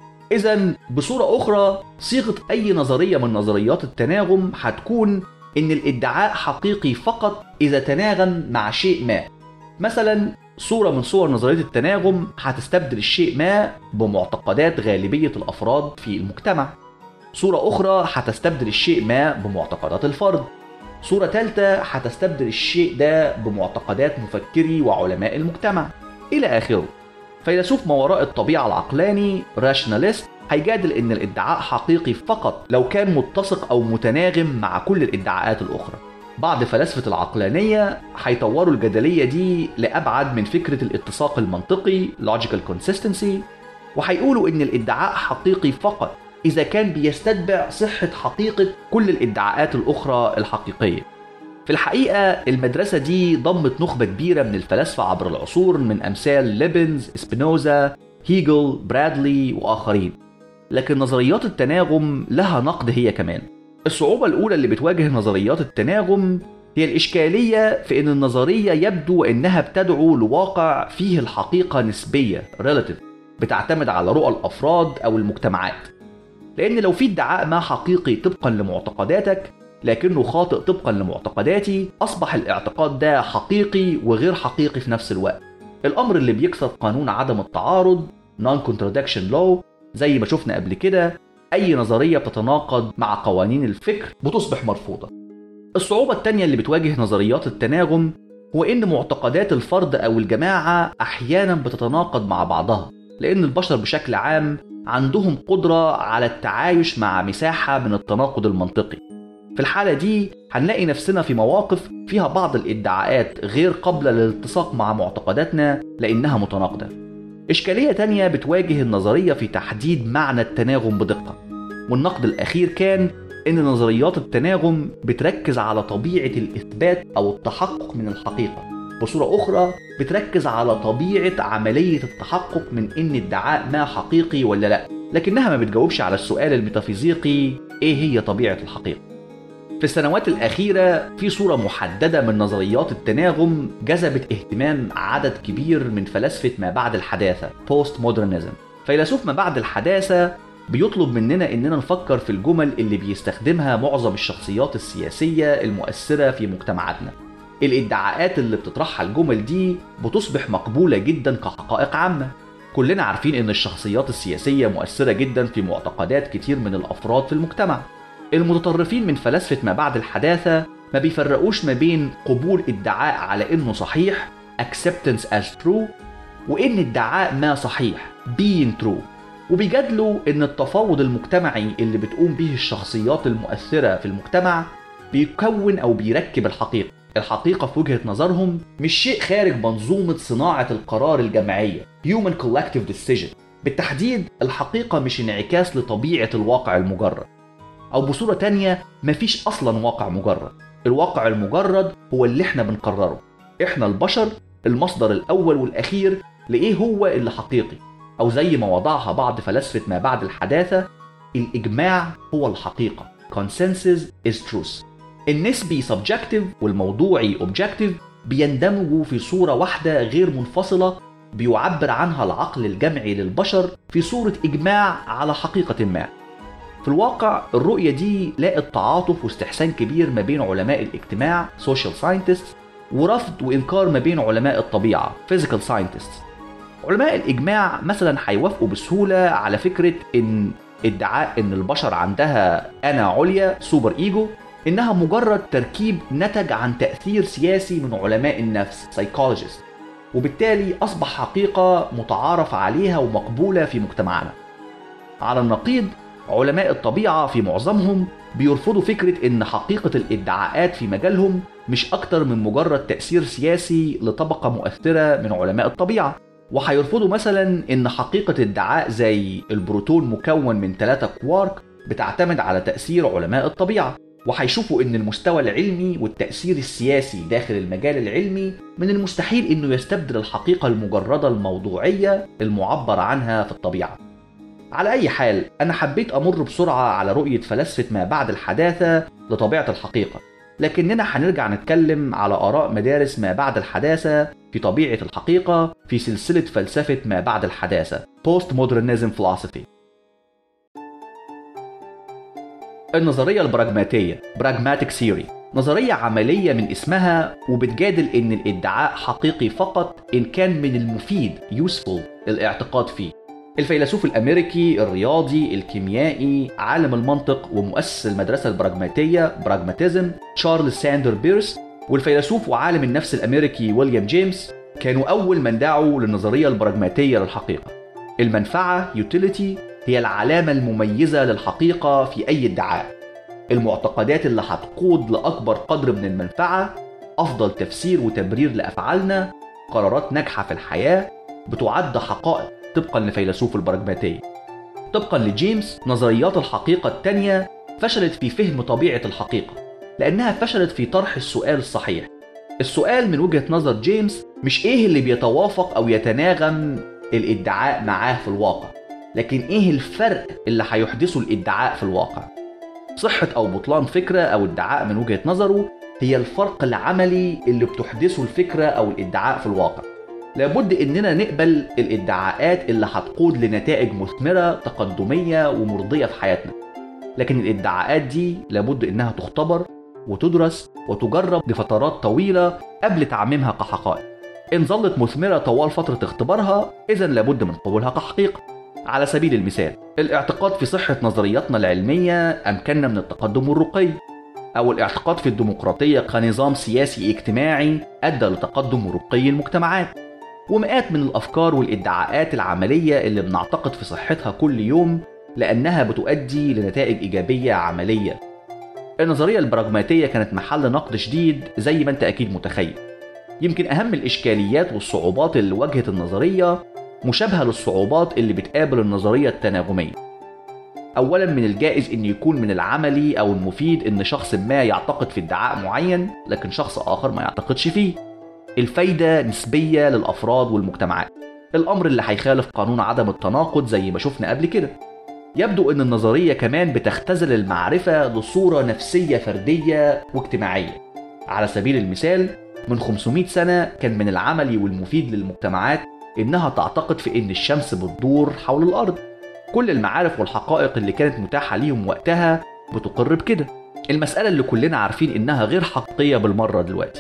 S5: إذا بصورة أخرى صيغة أي نظرية من نظريات التناغم هتكون إن الادعاء حقيقي فقط إذا تناغم مع شيء ما مثلا صورة من صور نظرية التناغم هتستبدل الشيء ما بمعتقدات غالبية الأفراد في المجتمع صورة أخرى هتستبدل الشيء ما بمعتقدات الفرد صورة ثالثة هتستبدل الشيء ده بمعتقدات مفكري وعلماء المجتمع إلى آخره فيلسوف ما وراء الطبيعة العقلاني راشناليست هيجادل إن الادعاء حقيقي فقط لو كان متسق أو متناغم مع كل الادعاءات الأخرى بعض فلاسفة العقلانية هيطوروا الجدلية دي لأبعد من فكرة الاتساق المنطقي logical consistency وهيقولوا إن الادعاء حقيقي فقط إذا كان بيستتبع صحة حقيقة كل الادعاءات الأخرى الحقيقية في الحقيقة المدرسة دي ضمت نخبة كبيرة من الفلاسفة عبر العصور من أمثال ليبنز، سبينوزا، هيجل، برادلي وآخرين لكن نظريات التناغم لها نقد هي كمان الصعوبة الأولى اللي بتواجه نظريات التناغم هي الإشكالية في أن النظرية يبدو أنها بتدعو لواقع فيه الحقيقة نسبية relative بتعتمد على رؤى الأفراد أو المجتمعات لأن لو في ادعاء ما حقيقي طبقا لمعتقداتك لكنه خاطئ طبقا لمعتقداتي أصبح الاعتقاد ده حقيقي وغير حقيقي في نفس الوقت الأمر اللي بيكسر قانون عدم التعارض non-contradiction law زي ما شفنا قبل كده أي نظرية بتتناقض مع قوانين الفكر بتصبح مرفوضة الصعوبة التانية اللي بتواجه نظريات التناغم هو إن معتقدات الفرد أو الجماعة أحيانا بتتناقض مع بعضها لأن البشر بشكل عام عندهم قدرة على التعايش مع مساحة من التناقض المنطقي في الحالة دي هنلاقي نفسنا في مواقف فيها بعض الادعاءات غير قابلة للالتصاق مع معتقداتنا لأنها متناقضة إشكالية تانية بتواجه النظرية في تحديد معنى التناغم بدقة والنقد الأخير كان إن نظريات التناغم بتركز على طبيعة الإثبات أو التحقق من الحقيقة بصورة أخرى بتركز على طبيعة عملية التحقق من إن ادعاء ما حقيقي ولا لأ لكنها ما بتجاوبش على السؤال الميتافيزيقي إيه هي طبيعة الحقيقة في السنوات الأخيرة في صورة محددة من نظريات التناغم جذبت اهتمام عدد كبير من فلاسفة ما بعد الحداثة بوست مودرنزم فيلسوف ما بعد الحداثة بيطلب مننا إننا نفكر في الجمل اللي بيستخدمها معظم الشخصيات السياسية المؤثرة في مجتمعاتنا الادعاءات اللي بتطرحها الجمل دي بتصبح مقبولة جدا كحقائق عامة كلنا عارفين ان الشخصيات السياسية مؤثرة جدا في معتقدات كتير من الافراد في المجتمع المتطرفين من فلاسفة ما بعد الحداثة ما بيفرقوش ما بين قبول ادعاء على انه صحيح acceptance as true وان ادعاء ما صحيح being true وبيجادلوا ان التفاوض المجتمعي اللي بتقوم به الشخصيات المؤثرة في المجتمع بيكون او بيركب الحقيقة الحقيقة في وجهة نظرهم مش شيء خارج منظومة صناعة القرار الجماعية Human Collective Decision بالتحديد الحقيقة مش انعكاس لطبيعة الواقع المجرد أو بصورة تانية مفيش أصلا واقع مجرد الواقع المجرد هو اللي احنا بنقرره احنا البشر المصدر الأول والأخير لإيه هو اللي حقيقي أو زي ما وضعها بعض فلاسفة ما بعد الحداثة الإجماع هو الحقيقة Consensus is truth النسبي subjective والموضوعي objective بيندمجوا في صورة واحدة غير منفصلة بيعبر عنها العقل الجمعي للبشر في صورة إجماع على حقيقة ما في الواقع الرؤية دي لاقت تعاطف واستحسان كبير ما بين علماء الاجتماع social scientists ورفض وإنكار ما بين علماء الطبيعة physical scientists علماء الإجماع مثلا هيوافقوا بسهولة على فكرة إن ادعاء إن البشر عندها أنا عليا سوبر إيجو إنها مجرد تركيب نتج عن تأثير سياسي من علماء النفس psychologists وبالتالي أصبح حقيقة متعارف عليها ومقبولة في مجتمعنا على النقيض علماء الطبيعة في معظمهم بيرفضوا فكرة إن حقيقة الادعاءات في مجالهم مش أكتر من مجرد تأثير سياسي لطبقة مؤثرة من علماء الطبيعة وهيرفضوا مثلا إن حقيقة ادعاء زي البروتون مكون من ثلاثة كوارك بتعتمد على تأثير علماء الطبيعة وهيشوفوا ان المستوى العلمي والتأثير السياسي داخل المجال العلمي من المستحيل انه يستبدل الحقيقة المجردة الموضوعية المعبر عنها في الطبيعة. على أي حال أنا حبيت أمر بسرعة على رؤية فلسفة ما بعد الحداثة لطبيعة الحقيقة لكننا هنرجع نتكلم على آراء مدارس ما بعد الحداثة في طبيعة الحقيقة في سلسلة فلسفة ما بعد الحداثة Post Modernism Philosophy النظرية البراجماتية Pragmatic Theory نظرية عملية من اسمها وبتجادل إن الادعاء حقيقي فقط إن كان من المفيد useful الاعتقاد فيه الفيلسوف الأمريكي الرياضي الكيميائي عالم المنطق ومؤسس المدرسة البراجماتية براجماتيزم تشارلز ساندر بيرس والفيلسوف وعالم النفس الأمريكي ويليام جيمس كانوا أول من دعوا للنظرية البراجماتية للحقيقة المنفعة utility هي العلامة المميزة للحقيقة في أي ادعاء المعتقدات اللي هتقود لأكبر قدر من المنفعة أفضل تفسير وتبرير لأفعالنا قرارات ناجحة في الحياة بتعد حقائق طبقا لفيلسوف البراجماتية طبقا لجيمس نظريات الحقيقة التانية فشلت في فهم طبيعة الحقيقة لأنها فشلت في طرح السؤال الصحيح السؤال من وجهة نظر جيمس مش إيه اللي بيتوافق أو يتناغم الادعاء معاه في الواقع لكن إيه الفرق اللي هيحدثه الادعاء في الواقع صحة أو بطلان فكرة أو ادعاء من وجهة نظره هي الفرق العملي اللي بتحدثه الفكرة أو الادعاء في الواقع لابد إننا نقبل الادعاءات اللي هتقود لنتائج مثمرة تقدمية ومرضية في حياتنا لكن الادعاءات دي لابد إنها تختبر وتدرس وتجرب لفترات طويلة قبل تعميمها كحقائق إن ظلت مثمرة طوال فترة اختبارها إذا لابد من قبولها كحقيقة على سبيل المثال الاعتقاد في صحة نظرياتنا العلمية أمكننا من التقدم والرقي أو الاعتقاد في الديمقراطية كنظام سياسي اجتماعي أدى لتقدم ورقي المجتمعات ومئات من الأفكار والادعاءات العملية اللي بنعتقد في صحتها كل يوم لأنها بتؤدي لنتائج إيجابية عملية النظرية البراجماتية كانت محل نقد شديد زي ما أنت أكيد متخيل يمكن أهم الإشكاليات والصعوبات اللي واجهت النظرية مشابهة للصعوبات اللي بتقابل النظرية التناغمية أولا من الجائز أن يكون من العملي أو المفيد أن شخص ما يعتقد في ادعاء معين لكن شخص آخر ما يعتقدش فيه الفايدة نسبية للأفراد والمجتمعات الأمر اللي هيخالف قانون عدم التناقض زي ما شفنا قبل كده يبدو أن النظرية كمان بتختزل المعرفة لصورة نفسية فردية واجتماعية على سبيل المثال من 500 سنة كان من العملي والمفيد للمجتمعات إنها تعتقد في إن الشمس بتدور حول الأرض كل المعارف والحقائق اللي كانت متاحة ليهم وقتها بتقر بكده المسألة اللي كلنا عارفين إنها غير حقيقية بالمرة دلوقتي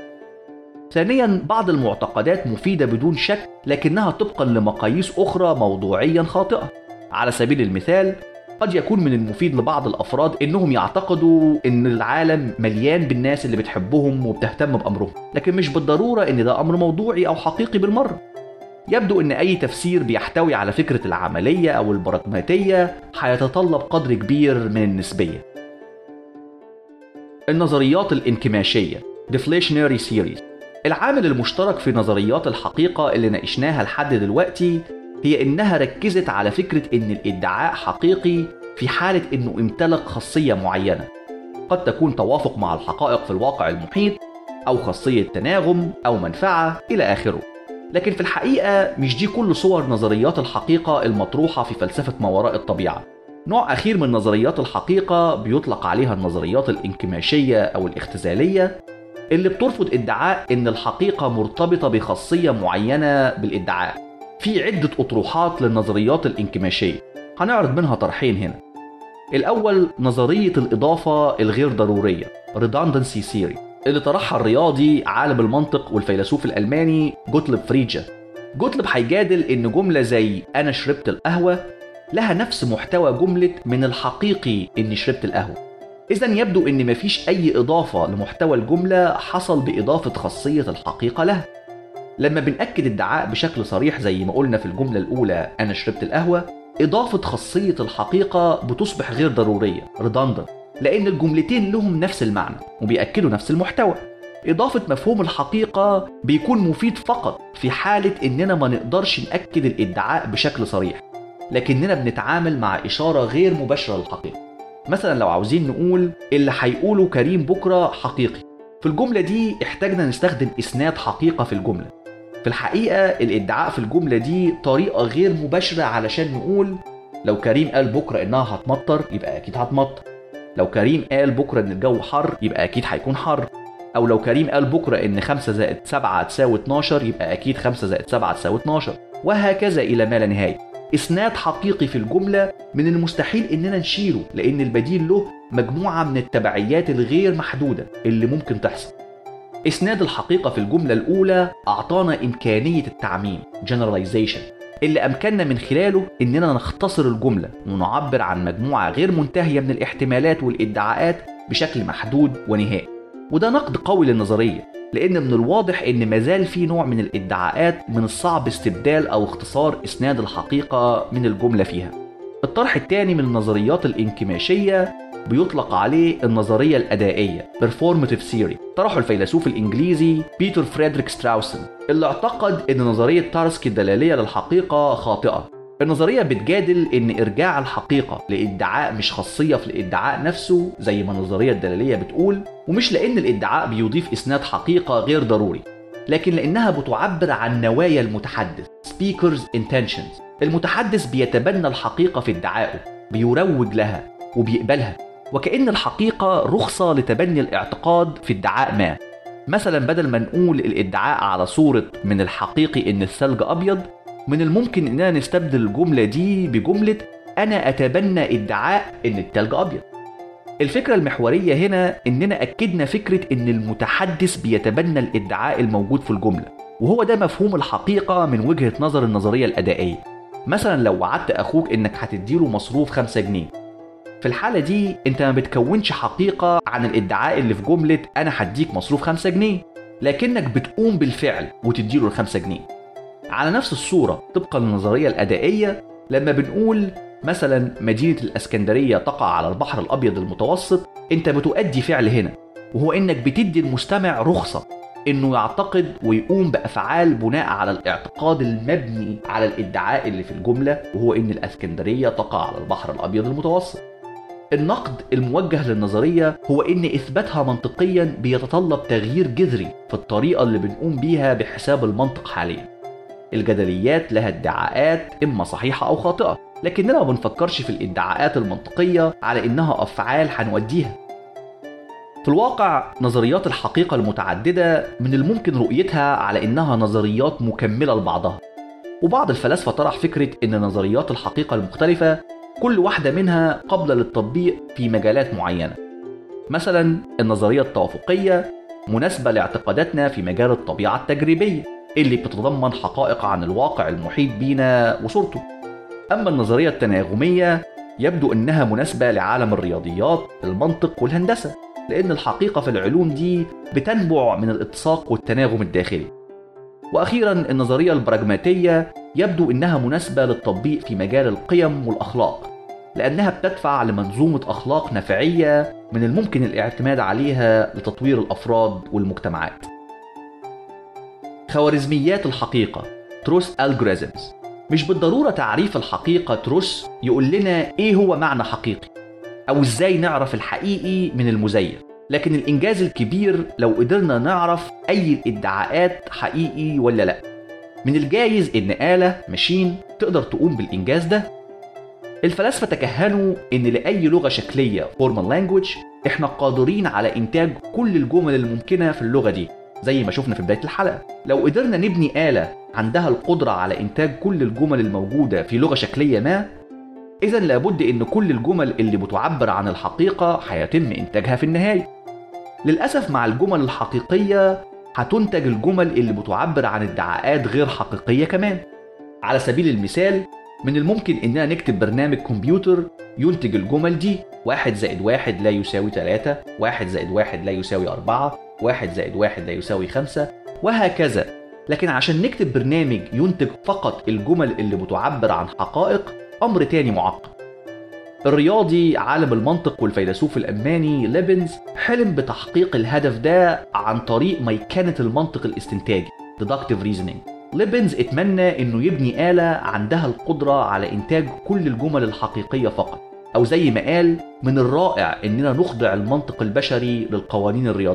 S5: ثانيا بعض المعتقدات مفيدة بدون شك لكنها طبقا لمقاييس أخرى موضوعيا خاطئة على سبيل المثال قد يكون من المفيد لبعض الأفراد إنهم يعتقدوا إن العالم مليان بالناس اللي بتحبهم وبتهتم بأمرهم لكن مش بالضرورة إن ده أمر موضوعي أو حقيقي بالمرة يبدو ان اي تفسير بيحتوي على فكره العمليه او البراجماتيه هيتطلب قدر كبير من النسبيه النظريات الانكماشيه deflationary series العامل المشترك في نظريات الحقيقه اللي ناقشناها لحد دلوقتي هي انها ركزت على فكره ان الادعاء حقيقي في حاله انه امتلك خاصيه معينه قد تكون توافق مع الحقائق في الواقع المحيط او خاصيه تناغم او منفعه الى اخره لكن في الحقيقة مش دي كل صور نظريات الحقيقة المطروحة في فلسفة ما وراء الطبيعة نوع أخير من نظريات الحقيقة بيطلق عليها النظريات الانكماشية أو الاختزالية اللي بترفض ادعاء إن الحقيقة مرتبطة بخاصية معينة بالادعاء في عدة أطروحات للنظريات الانكماشية هنعرض منها طرحين هنا الأول نظرية الإضافة الغير ضرورية redundancy theory اللي طرحها الرياضي عالم المنطق والفيلسوف الألماني جوتلب فريجا جوتلب هيجادل إن جملة زي أنا شربت القهوة لها نفس محتوى جملة من الحقيقي إني شربت القهوة إذا يبدو إن مفيش أي إضافة لمحتوى الجملة حصل بإضافة خاصية الحقيقة لها لما بنأكد ادعاء بشكل صريح زي ما قلنا في الجملة الأولى أنا شربت القهوة إضافة خاصية الحقيقة بتصبح غير ضرورية redundant لأن الجملتين لهم نفس المعنى وبيأكدوا نفس المحتوى إضافة مفهوم الحقيقة بيكون مفيد فقط في حالة إننا ما نقدرش نأكد الادعاء بشكل صريح لكننا بنتعامل مع إشارة غير مباشرة للحقيقة مثلا لو عاوزين نقول اللي هيقوله كريم بكرة حقيقي في الجملة دي احتاجنا نستخدم إسناد حقيقة في الجملة في الحقيقة الادعاء في الجملة دي طريقة غير مباشرة علشان نقول لو كريم قال بكرة إنها هتمطر يبقى أكيد هتمطر لو كريم قال بكرة إن الجو حر يبقى أكيد هيكون حر أو لو كريم قال بكرة إن 5 زائد 7 تساوي 12 يبقى أكيد 5 زائد 7 تساوي 12 وهكذا إلى ما لا نهاية إسناد حقيقي في الجملة من المستحيل إننا نشيله لأن البديل له مجموعة من التبعيات الغير محدودة اللي ممكن تحصل إسناد الحقيقة في الجملة الأولى أعطانا إمكانية التعميم generalization اللي أمكننا من خلاله إننا نختصر الجملة ونعبر عن مجموعة غير منتهية من الاحتمالات والادعاءات بشكل محدود ونهائي وده نقد قوي للنظرية لأن من الواضح إن مازال في نوع من الادعاءات من الصعب استبدال أو اختصار إسناد الحقيقة من الجملة فيها الطرح الثاني من النظريات الانكماشية بيطلق عليه النظرية الأدائية Performative Theory طرحه الفيلسوف الإنجليزي بيتر فريدريك ستراوسن اللي اعتقد أن نظرية تارسكي الدلالية للحقيقة خاطئة النظرية بتجادل إن إرجاع الحقيقة لإدعاء مش خاصية في الإدعاء نفسه زي ما النظرية الدلالية بتقول ومش لأن الإدعاء بيضيف إسناد حقيقة غير ضروري لكن لأنها بتعبر عن نوايا المتحدث Speaker's Intentions المتحدث بيتبنى الحقيقة في ادعائه بيروج لها وبيقبلها وكأن الحقيقة رخصة لتبني الاعتقاد في ادعاء ما مثلا بدل ما نقول الادعاء على صورة من الحقيقي ان الثلج ابيض من الممكن اننا نستبدل الجملة دي بجملة انا اتبنى ادعاء ان التلج ابيض الفكرة المحورية هنا اننا اكدنا فكرة ان المتحدث بيتبنى الادعاء الموجود في الجملة وهو ده مفهوم الحقيقة من وجهة نظر النظرية الأدائية مثلا لو وعدت أخوك إنك هتديله مصروف 5 جنيه في الحالة دي أنت ما بتكونش حقيقة عن الادعاء اللي في جملة أنا هديك مصروف 5 جنيه لكنك بتقوم بالفعل وتديله ال 5 جنيه على نفس الصورة طبقا للنظرية الأدائية لما بنقول مثلا مدينة الأسكندرية تقع على البحر الأبيض المتوسط أنت بتؤدي فعل هنا وهو إنك بتدي المستمع رخصة إنه يعتقد ويقوم بأفعال بناء على الاعتقاد المبني على الادعاء اللي في الجملة وهو إن الأسكندرية تقع على البحر الأبيض المتوسط النقد الموجه للنظرية هو إن إثباتها منطقيا بيتطلب تغيير جذري في الطريقة اللي بنقوم بيها بحساب المنطق حاليا الجدليات لها ادعاءات إما صحيحة أو خاطئة لكننا ما بنفكرش في الادعاءات المنطقية على إنها أفعال هنوديها في الواقع نظريات الحقيقة المتعددة من الممكن رؤيتها على إنها نظريات مكملة لبعضها وبعض الفلاسفة طرح فكرة إن نظريات الحقيقة المختلفة كل واحدة منها قابلة للتطبيق في مجالات معينة مثلا النظرية التوافقية مناسبة لاعتقاداتنا في مجال الطبيعة التجريبية اللي بتتضمن حقائق عن الواقع المحيط بينا وصورته أما النظرية التناغمية يبدو أنها مناسبة لعالم الرياضيات المنطق والهندسة لأن الحقيقة في العلوم دي بتنبع من الاتساق والتناغم الداخلي وأخيرا النظرية البراجماتية يبدو أنها مناسبة للتطبيق في مجال القيم والأخلاق لأنها بتدفع لمنظومة أخلاق نفعية من الممكن الاعتماد عليها لتطوير الأفراد والمجتمعات خوارزميات الحقيقة تروس algorithms مش بالضرورة تعريف الحقيقة تروس يقول لنا إيه هو معنى حقيقي أو إزاي نعرف الحقيقي من المزيف لكن الإنجاز الكبير لو قدرنا نعرف أي الادعاءات حقيقي ولا لأ من الجايز إن آلة ماشين تقدر تقوم بالإنجاز ده الفلاسفة تكهنوا إن لأي لغة شكلية formal language إحنا قادرين على إنتاج كل الجمل الممكنة في اللغة دي زي ما شفنا في بداية الحلقة لو قدرنا نبني آلة عندها القدرة على إنتاج كل الجمل الموجودة في لغة شكلية ما إذا لابد إن كل الجمل اللي بتعبر عن الحقيقة هيتم إنتاجها في النهاية للأسف مع الجمل الحقيقية هتنتج الجمل اللي بتعبر عن ادعاءات غير حقيقية كمان على سبيل المثال من الممكن إننا نكتب برنامج كمبيوتر ينتج الجمل دي واحد زائد واحد لا يساوي ثلاثة واحد زائد واحد لا يساوي أربعة واحد زائد واحد لا يساوي خمسة وهكذا لكن عشان نكتب برنامج ينتج فقط الجمل اللي بتعبر عن حقائق أمر تاني معقد الرياضي عالم المنطق والفيلسوف الألماني ليبنز حلم بتحقيق الهدف ده عن طريق ميكنة المنطق الاستنتاجي deductive reasoning ليبنز اتمنى انه يبني آلة عندها القدرة على انتاج كل الجمل الحقيقية فقط او زي ما قال من الرائع اننا نخضع المنطق البشري للقوانين الرياضية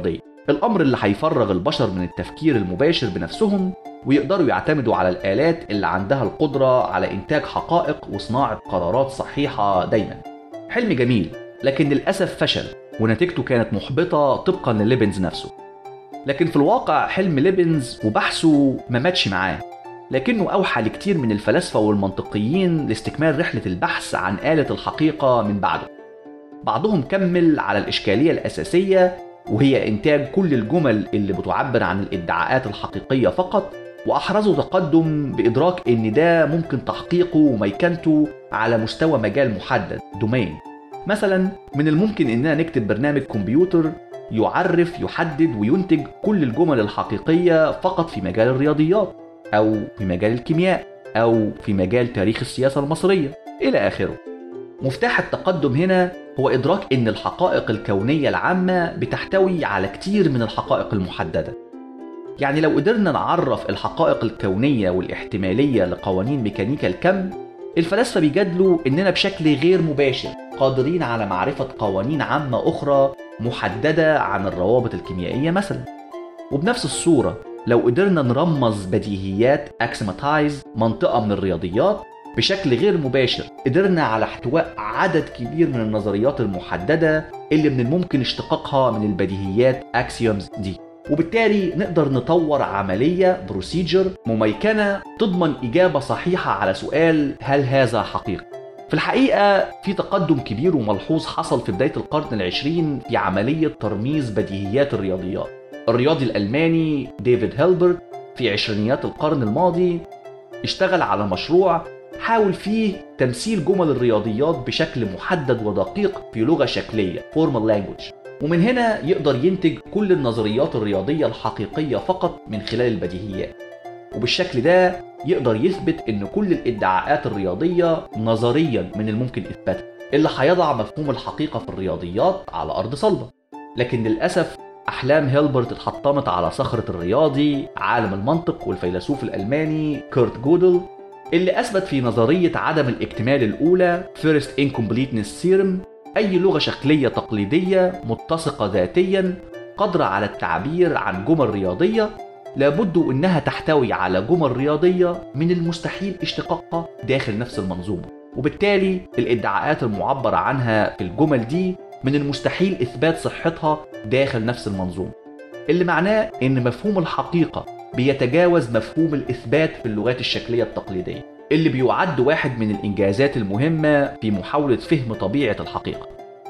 S5: الأمر اللي هيفرغ البشر من التفكير المباشر بنفسهم ويقدروا يعتمدوا على الآلات اللي عندها القدرة على إنتاج حقائق وصناعة قرارات صحيحة دايما حلم جميل لكن للأسف فشل ونتيجته كانت محبطة طبقا لليبنز نفسه لكن في الواقع حلم ليبنز وبحثه ما ماتش معاه لكنه أوحى لكتير من الفلاسفة والمنطقيين لاستكمال رحلة البحث عن آلة الحقيقة من بعده بعضهم كمل على الإشكالية الأساسية وهي إنتاج كل الجمل اللي بتعبر عن الادعاءات الحقيقية فقط وأحرزوا تقدم بإدراك إن ده ممكن تحقيقه وميكنته على مستوى مجال محدد دومين مثلا من الممكن إننا نكتب برنامج كمبيوتر يعرف يحدد وينتج كل الجمل الحقيقية فقط في مجال الرياضيات أو في مجال الكيمياء أو في مجال تاريخ السياسة المصرية إلى آخره مفتاح التقدم هنا هو إدراك إن الحقائق الكونية العامة بتحتوي على كتير من الحقائق المحددة يعني لو قدرنا نعرف الحقائق الكونية والاحتمالية لقوانين ميكانيكا الكم الفلاسفة بيجادلوا إننا بشكل غير مباشر قادرين على معرفة قوانين عامة أخرى محددة عن الروابط الكيميائية مثلا وبنفس الصورة لو قدرنا نرمز بديهيات اكسماتايز منطقة من الرياضيات بشكل غير مباشر قدرنا على احتواء عدد كبير من النظريات المحددة اللي من الممكن اشتقاقها من البديهيات اكسيومز دي وبالتالي نقدر نطور عملية بروسيجر مميكنة تضمن إجابة صحيحة على سؤال هل هذا حقيقي في الحقيقة في تقدم كبير وملحوظ حصل في بداية القرن العشرين في عملية ترميز بديهيات الرياضيات الرياضي الألماني ديفيد هيلبرت في عشرينيات القرن الماضي اشتغل على مشروع حاول فيه تمثيل جمل الرياضيات بشكل محدد ودقيق في لغة شكلية formal language ومن هنا يقدر ينتج كل النظريات الرياضية الحقيقية فقط من خلال البديهيات وبالشكل ده يقدر يثبت ان كل الادعاءات الرياضية نظريا من الممكن اثباتها اللي هيضع مفهوم الحقيقة في الرياضيات على ارض صلبة لكن للأسف أحلام هيلبرت اتحطمت على صخرة الرياضي عالم المنطق والفيلسوف الألماني كورت جودل اللي أثبت في نظرية عدم الاكتمال الأولى First Incompleteness Theorem أي لغة شكلية تقليدية متسقة ذاتيا قادرة على التعبير عن جمل رياضية لابد أنها تحتوي على جمل رياضية من المستحيل اشتقاقها داخل نفس المنظومة وبالتالي الادعاءات المعبر عنها في الجمل دي من المستحيل إثبات صحتها داخل نفس المنظومة اللي معناه أن مفهوم الحقيقة بيتجاوز مفهوم الإثبات في اللغات الشكلية التقليدية اللي بيعد واحد من الإنجازات المهمة في محاولة فهم طبيعة الحقيقة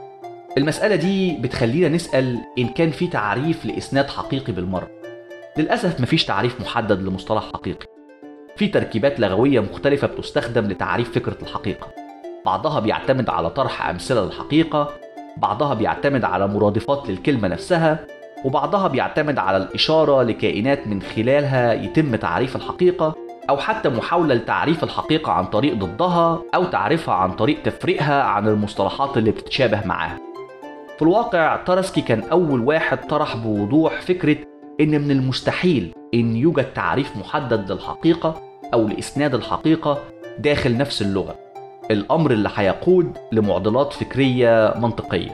S5: المسألة دي بتخلينا نسأل إن كان في تعريف لإسناد حقيقي بالمرة للأسف مفيش تعريف محدد لمصطلح حقيقي في تركيبات لغوية مختلفة بتستخدم لتعريف فكرة الحقيقة بعضها بيعتمد على طرح أمثلة للحقيقة بعضها بيعتمد على مرادفات للكلمة نفسها وبعضها بيعتمد على الإشارة لكائنات من خلالها يتم تعريف الحقيقة أو حتى محاولة لتعريف الحقيقة عن طريق ضدها أو تعريفها عن طريق تفريقها عن المصطلحات اللي بتتشابه معاها في الواقع تارسكي كان أول واحد طرح بوضوح فكرة إن من المستحيل إن يوجد تعريف محدد للحقيقة أو لإسناد الحقيقة داخل نفس اللغة الأمر اللي هيقود لمعضلات فكرية منطقية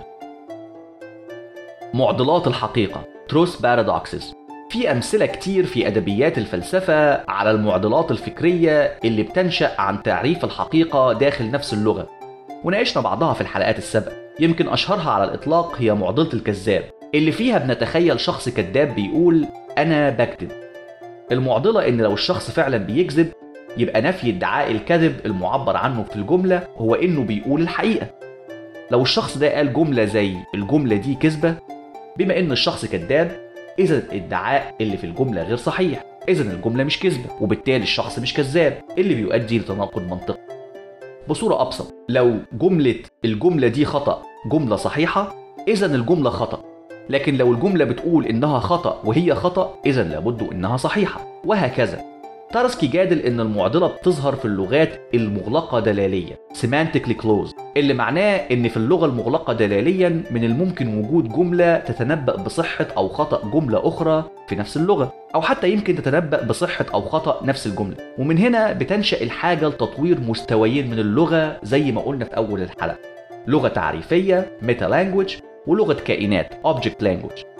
S5: معضلات الحقيقة Truth Paradoxes في أمثلة كتير في أدبيات الفلسفة على المعضلات الفكرية اللي بتنشأ عن تعريف الحقيقة داخل نفس اللغة وناقشنا بعضها في الحلقات السابقة يمكن أشهرها على الإطلاق هي معضلة الكذاب اللي فيها بنتخيل شخص كذاب بيقول أنا بكذب المعضلة إن لو الشخص فعلا بيكذب يبقى نفي ادعاء الكذب المعبر عنه في الجملة هو إنه بيقول الحقيقة لو الشخص ده قال جملة زي الجملة دي كذبة بما إن الشخص كذاب إذا الادعاء اللي في الجملة غير صحيح إذا الجملة مش كذبة وبالتالي الشخص مش كذاب اللي بيؤدي لتناقض منطقي بصورة أبسط لو جملة الجملة دي خطأ جملة صحيحة إذا الجملة خطأ لكن لو الجملة بتقول إنها خطأ وهي خطأ إذا لابد إنها صحيحة وهكذا تارسكي جادل إن المعضلة بتظهر في اللغات المغلقة دلاليا semantically closed اللي معناه إن في اللغة المغلقة دلاليا من الممكن وجود جملة تتنبأ بصحة أو خطأ جملة أخرى في نفس اللغة أو حتى يمكن تتنبأ بصحة أو خطأ نفس الجملة ومن هنا بتنشأ الحاجة لتطوير مستويين من اللغة زي ما قلنا في أول الحلقة لغة تعريفية ميتا لانجوج ولغة كائنات object language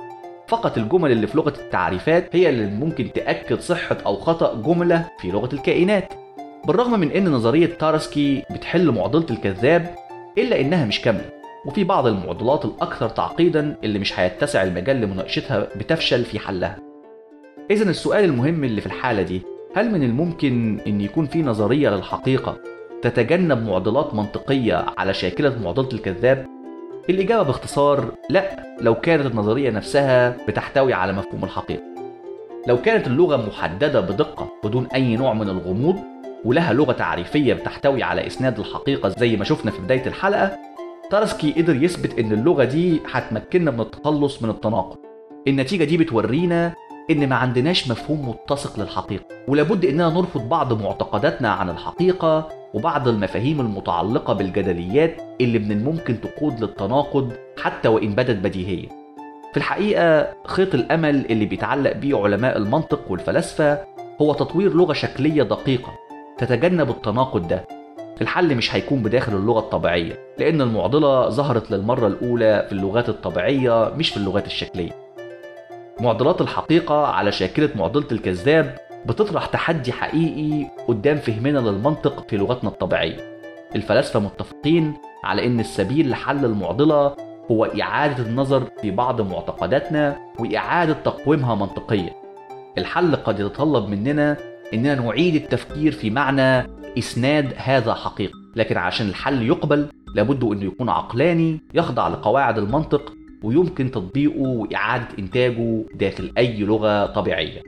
S5: فقط الجمل اللي في لغة التعريفات هي اللي ممكن تأكد صحة أو خطأ جملة في لغة الكائنات بالرغم من أن نظرية تارسكي بتحل معضلة الكذاب إلا إنها مش كاملة وفي بعض المعضلات الأكثر تعقيدا اللي مش هيتسع المجال لمناقشتها بتفشل في حلها إذا السؤال المهم اللي في الحالة دي هل من الممكن أن يكون في نظرية للحقيقة تتجنب معضلات منطقية على شاكلة معضلة الكذاب؟ الإجابة باختصار لا لو كانت النظرية نفسها بتحتوي على مفهوم الحقيقة لو كانت اللغة محددة بدقة بدون أي نوع من الغموض ولها لغة تعريفية بتحتوي على إسناد الحقيقة زي ما شفنا في بداية الحلقة تارسكي قدر يثبت إن اللغة دي هتمكننا من التخلص من التناقض النتيجة دي بتورينا إن ما عندناش مفهوم متسق للحقيقة ولابد إننا نرفض بعض معتقداتنا عن الحقيقة وبعض المفاهيم المتعلقة بالجدليات اللي من الممكن تقود للتناقض حتى وإن بدت بديهية في الحقيقة خيط الأمل اللي بيتعلق بيه علماء المنطق والفلاسفة هو تطوير لغة شكلية دقيقة تتجنب التناقض ده الحل مش هيكون بداخل اللغة الطبيعية لأن المعضلة ظهرت للمرة الأولى في اللغات الطبيعية مش في اللغات الشكلية معضلات الحقيقة على شاكلة معضلة الكذاب بتطرح تحدي حقيقي قدام فهمنا للمنطق في لغتنا الطبيعية الفلاسفة متفقين على أن السبيل لحل المعضلة هو إعادة النظر في بعض معتقداتنا وإعادة تقويمها منطقيا الحل قد يتطلب مننا أننا نعيد التفكير في معنى إسناد هذا حقيقة لكن عشان الحل يقبل لابد أنه يكون عقلاني يخضع لقواعد المنطق ويمكن تطبيقه وإعادة إنتاجه داخل أي لغة طبيعية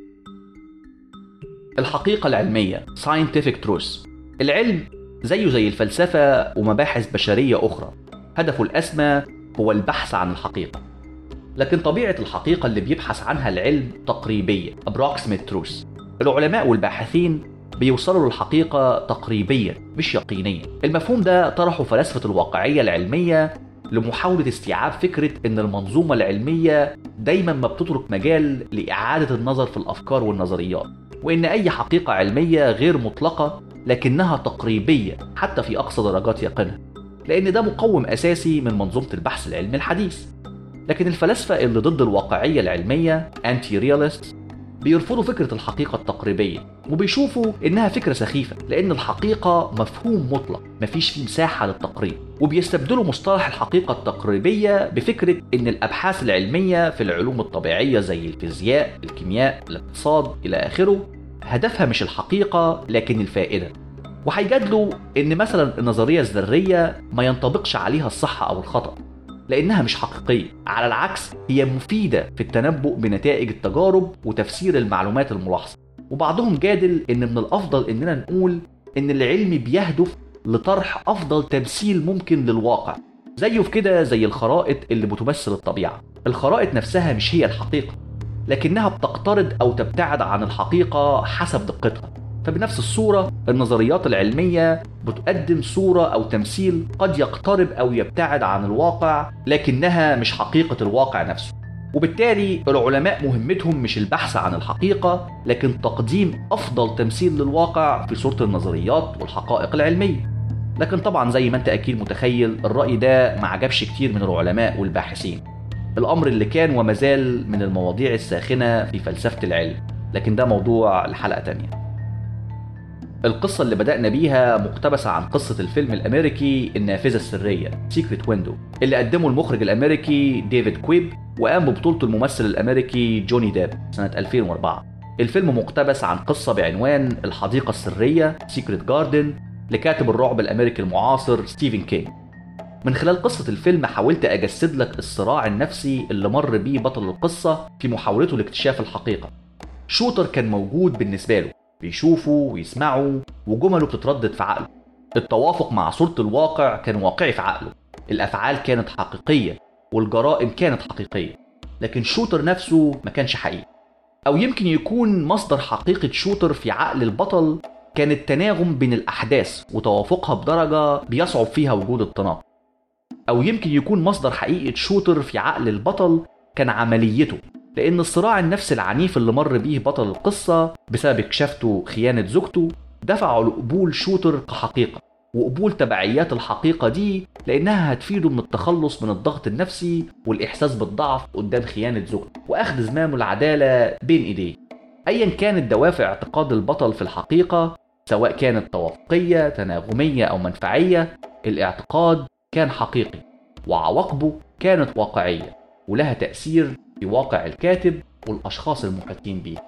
S5: الحقيقة العلمية scientific truth العلم زيه زي الفلسفة ومباحث بشرية أخرى هدفه الأسمى هو البحث عن الحقيقة لكن طبيعة الحقيقة اللي بيبحث عنها العلم تقريبية approximate truth العلماء والباحثين بيوصلوا للحقيقة تقريبيا مش يقينيا المفهوم ده طرحه فلاسفة الواقعية العلمية لمحاولة استيعاب فكرة إن المنظومة العلمية دايما ما بتترك مجال لإعادة النظر في الأفكار والنظريات وإن أي حقيقة علمية غير مطلقة لكنها تقريبية حتى في أقصى درجات يقينها لأن ده مقوم أساسي من منظومة البحث العلمي الحديث لكن الفلاسفة اللي ضد الواقعية العلمية أنتي رياليست بيرفضوا فكرة الحقيقة التقريبية وبيشوفوا إنها فكرة سخيفة لأن الحقيقة مفهوم مطلق مفيش فيه مساحة للتقريب وبيستبدلوا مصطلح الحقيقة التقريبية بفكرة إن الأبحاث العلمية في العلوم الطبيعية زي الفيزياء، الكيمياء، الاقتصاد إلى آخره هدفها مش الحقيقة لكن الفائدة وهيجادلوا إن مثلا النظرية الذرية ما ينطبقش عليها الصح أو الخطأ لأنها مش حقيقية على العكس هي مفيدة في التنبؤ بنتائج التجارب وتفسير المعلومات الملاحظة وبعضهم جادل إن من الأفضل إننا نقول إن العلم بيهدف لطرح أفضل تمثيل ممكن للواقع زيه في كده زي الخرائط اللي بتمثل الطبيعة الخرائط نفسها مش هي الحقيقة لكنها بتقترض أو تبتعد عن الحقيقة حسب دقتها فبنفس الصورة النظريات العلمية بتقدم صورة أو تمثيل قد يقترب أو يبتعد عن الواقع لكنها مش حقيقة الواقع نفسه وبالتالي العلماء مهمتهم مش البحث عن الحقيقة لكن تقديم أفضل تمثيل للواقع في صورة النظريات والحقائق العلمية لكن طبعا زي ما انت أكيد متخيل الرأي ده ما عجبش كتير من العلماء والباحثين الأمر اللي كان وما زال من المواضيع الساخنة في فلسفة العلم لكن ده موضوع لحلقة تانية القصة اللي بدأنا بيها مقتبسة عن قصة الفيلم الأمريكي النافذة السرية سيكريت ويندو اللي قدمه المخرج الأمريكي ديفيد كويب وقام ببطولته الممثل الأمريكي جوني ديب سنة 2004 الفيلم مقتبس عن قصة بعنوان الحديقة السرية سيكريت جاردن لكاتب الرعب الأمريكي المعاصر ستيفن كينج من خلال قصة الفيلم حاولت أجسد لك الصراع النفسي اللي مر بيه بطل القصة في محاولته لاكتشاف الحقيقة شوتر كان موجود بالنسبة له بيشوفه ويسمعه وجمله بتتردد في عقله التوافق مع صورة الواقع كان واقعي في عقله الأفعال كانت حقيقية والجرائم كانت حقيقية لكن شوتر نفسه ما كانش حقيقي أو يمكن يكون مصدر حقيقة شوتر في عقل البطل كان التناغم بين الأحداث وتوافقها بدرجة بيصعب فيها وجود التناقض أو يمكن يكون مصدر حقيقة شوتر في عقل البطل كان عمليته لأن الصراع النفسي العنيف اللي مر بيه بطل القصة بسبب اكتشافته خيانة زوجته دفعه لقبول شوتر كحقيقة وقبول تبعيات الحقيقة دي لأنها هتفيده من التخلص من الضغط النفسي والإحساس بالضعف قدام خيانة زوجته وأخذ زمام العدالة بين إيديه أيا كانت دوافع اعتقاد البطل في الحقيقة سواء كانت توافقية تناغمية أو منفعية الاعتقاد كان حقيقي وعواقبه كانت واقعية ولها تأثير في واقع الكاتب والأشخاص المحيطين بيه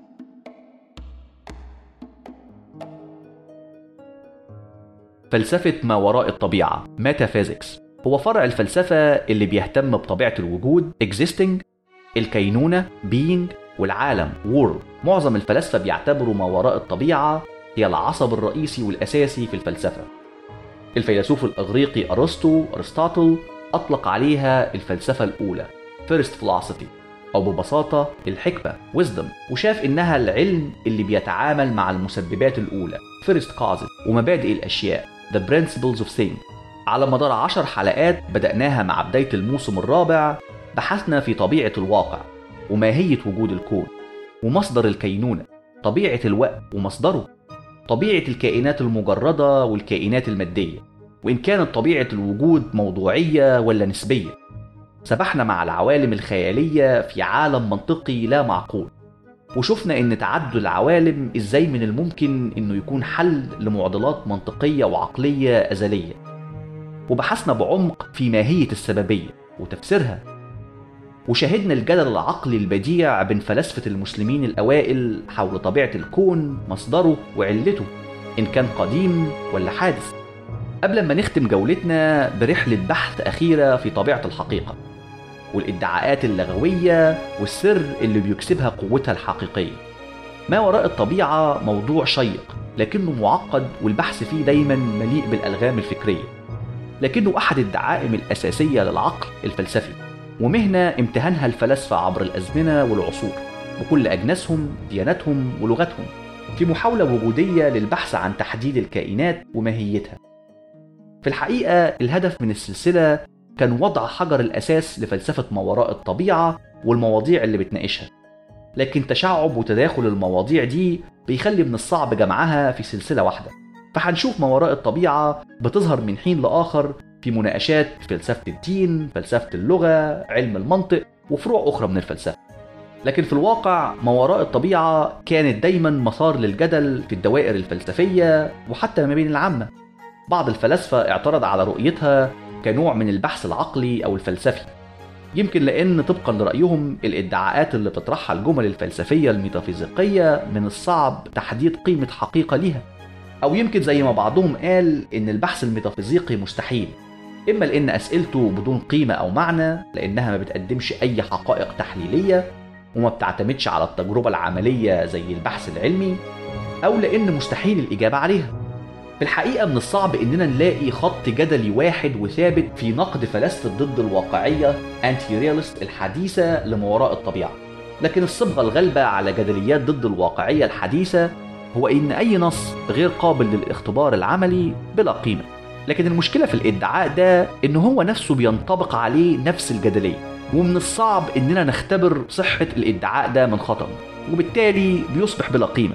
S5: فلسفة ما وراء الطبيعة ميتافيزيكس هو فرع الفلسفة اللي بيهتم بطبيعة الوجود existing الكينونة being والعالم world معظم الفلاسفة بيعتبروا ما وراء الطبيعة هي العصب الرئيسي والأساسي في الفلسفة الفيلسوف الإغريقي أرسطو أرسطاطل أطلق عليها الفلسفة الأولى first philosophy أو ببساطة الحكمة wisdom وشاف إنها العلم اللي بيتعامل مع المسببات الأولى first causes ومبادئ الأشياء the principles of things على مدار عشر حلقات بدأناها مع بداية الموسم الرابع بحثنا في طبيعة الواقع وماهية وجود الكون ومصدر الكينونة طبيعة الوقت ومصدره طبيعة الكائنات المجردة والكائنات المادية وإن كانت طبيعة الوجود موضوعية ولا نسبية سبحنا مع العوالم الخيالية في عالم منطقي لا معقول وشفنا ان تعدد العوالم ازاي من الممكن انه يكون حل لمعضلات منطقية وعقلية ازلية وبحثنا بعمق في ماهية السببية وتفسيرها وشاهدنا الجدل العقلي البديع بين فلاسفة المسلمين الأوائل حول طبيعة الكون مصدره وعلته إن كان قديم ولا حادث قبل ما نختم جولتنا برحلة بحث أخيرة في طبيعة الحقيقة والادعاءات اللغوية والسر اللي بيكسبها قوتها الحقيقية ما وراء الطبيعة موضوع شيق لكنه معقد والبحث فيه دايما مليء بالألغام الفكرية لكنه أحد الدعائم الأساسية للعقل الفلسفي ومهنة امتهنها الفلاسفة عبر الأزمنة والعصور بكل أجناسهم دياناتهم ولغتهم في محاولة وجودية للبحث عن تحديد الكائنات وماهيتها في الحقيقة الهدف من السلسلة كان وضع حجر الأساس لفلسفة ما وراء الطبيعة والمواضيع اللي بتناقشها لكن تشعب وتداخل المواضيع دي بيخلي من الصعب جمعها في سلسلة واحدة فهنشوف ما وراء الطبيعة بتظهر من حين لآخر في مناقشات فلسفة الدين، فلسفة اللغة، علم المنطق وفروع أخرى من الفلسفة. لكن في الواقع ما وراء الطبيعة كانت دايما مثار للجدل في الدوائر الفلسفية وحتى ما بين العامة. بعض الفلاسفة اعترض على رؤيتها كنوع من البحث العقلي أو الفلسفي. يمكن لأن طبقا لرأيهم الادعاءات اللي بتطرحها الجمل الفلسفية الميتافيزيقية من الصعب تحديد قيمة حقيقة ليها. أو يمكن زي ما بعضهم قال إن البحث الميتافيزيقي مستحيل إما لأن أسئلته بدون قيمة أو معنى لأنها ما بتقدمش أي حقائق تحليلية وما بتعتمدش على التجربة العملية زي البحث العلمي أو لأن مستحيل الإجابة عليها في الحقيقة من الصعب إننا نلاقي خط جدلي واحد وثابت في نقد فلاسفة ضد الواقعية أنتي ريالست الحديثة لما وراء الطبيعة لكن الصبغة الغالبة على جدليات ضد الواقعية الحديثة هو إن أي نص غير قابل للاختبار العملي بلا قيمة لكن المشكلة في الادعاء ده إن هو نفسه بينطبق عليه نفس الجدلية ومن الصعب إننا نختبر صحة الادعاء ده من خطأ وبالتالي بيصبح بلا قيمة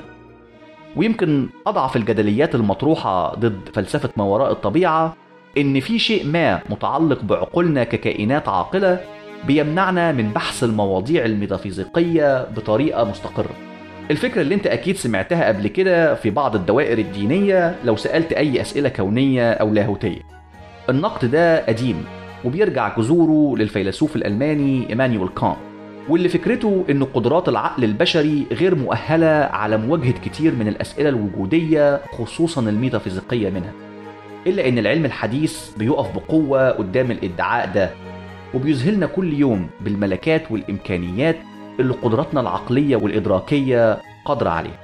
S5: ويمكن أضعف الجدليات المطروحة ضد فلسفة ما وراء الطبيعة إن في شيء ما متعلق بعقولنا ككائنات عاقلة بيمنعنا من بحث المواضيع الميتافيزيقية بطريقة مستقرة الفكرة اللي انت اكيد سمعتها قبل كده في بعض الدوائر الدينية لو سألت اي اسئلة كونية او لاهوتية النقد ده قديم وبيرجع جذوره للفيلسوف الالماني ايمانويل كانت واللي فكرته ان قدرات العقل البشري غير مؤهلة على مواجهة كتير من الاسئلة الوجودية خصوصا الميتافيزيقية منها الا ان العلم الحديث بيقف بقوة قدام الادعاء ده وبيذهلنا كل يوم بالملكات والامكانيات اللي قدراتنا العقلية والإدراكية قادرة عليها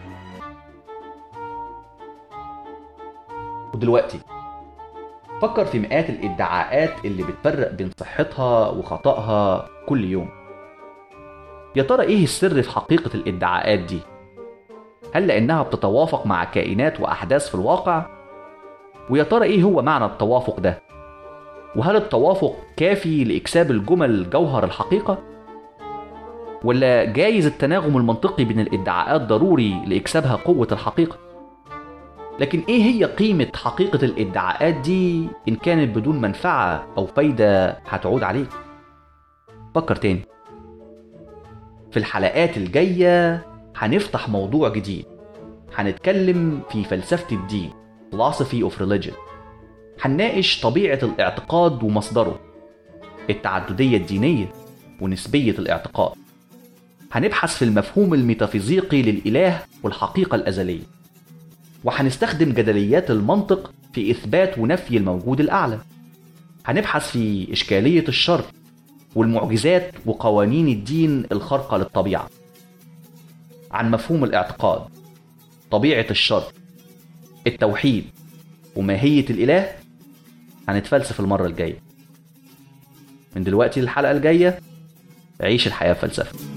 S5: ودلوقتي فكر في مئات الادعاءات اللي بتفرق بين صحتها وخطأها كل يوم يا ترى ايه السر في حقيقة الادعاءات دي؟ هل لأنها بتتوافق مع كائنات وأحداث في الواقع؟ ويا ترى ايه هو معنى التوافق ده؟ وهل التوافق كافي لإكساب الجمل جوهر الحقيقة؟ ولا جايز التناغم المنطقي بين الادعاءات ضروري لإكسابها قوة الحقيقة؟ لكن ايه هي قيمة حقيقة الادعاءات دي ان كانت بدون منفعة او فايدة هتعود عليك فكر تاني في الحلقات الجاية هنفتح موضوع جديد هنتكلم في فلسفة الدين philosophy of religion هنناقش طبيعة الاعتقاد ومصدره التعددية الدينية ونسبية الاعتقاد هنبحث في المفهوم الميتافيزيقي للإله والحقيقة الأزلية وهنستخدم جدليات المنطق في إثبات ونفي الموجود الأعلى هنبحث في إشكالية الشر والمعجزات وقوانين الدين الخارقة للطبيعة عن مفهوم الاعتقاد طبيعة الشر التوحيد وماهية الإله هنتفلسف المرة الجاية من دلوقتي للحلقة الجاية عيش الحياة فلسفة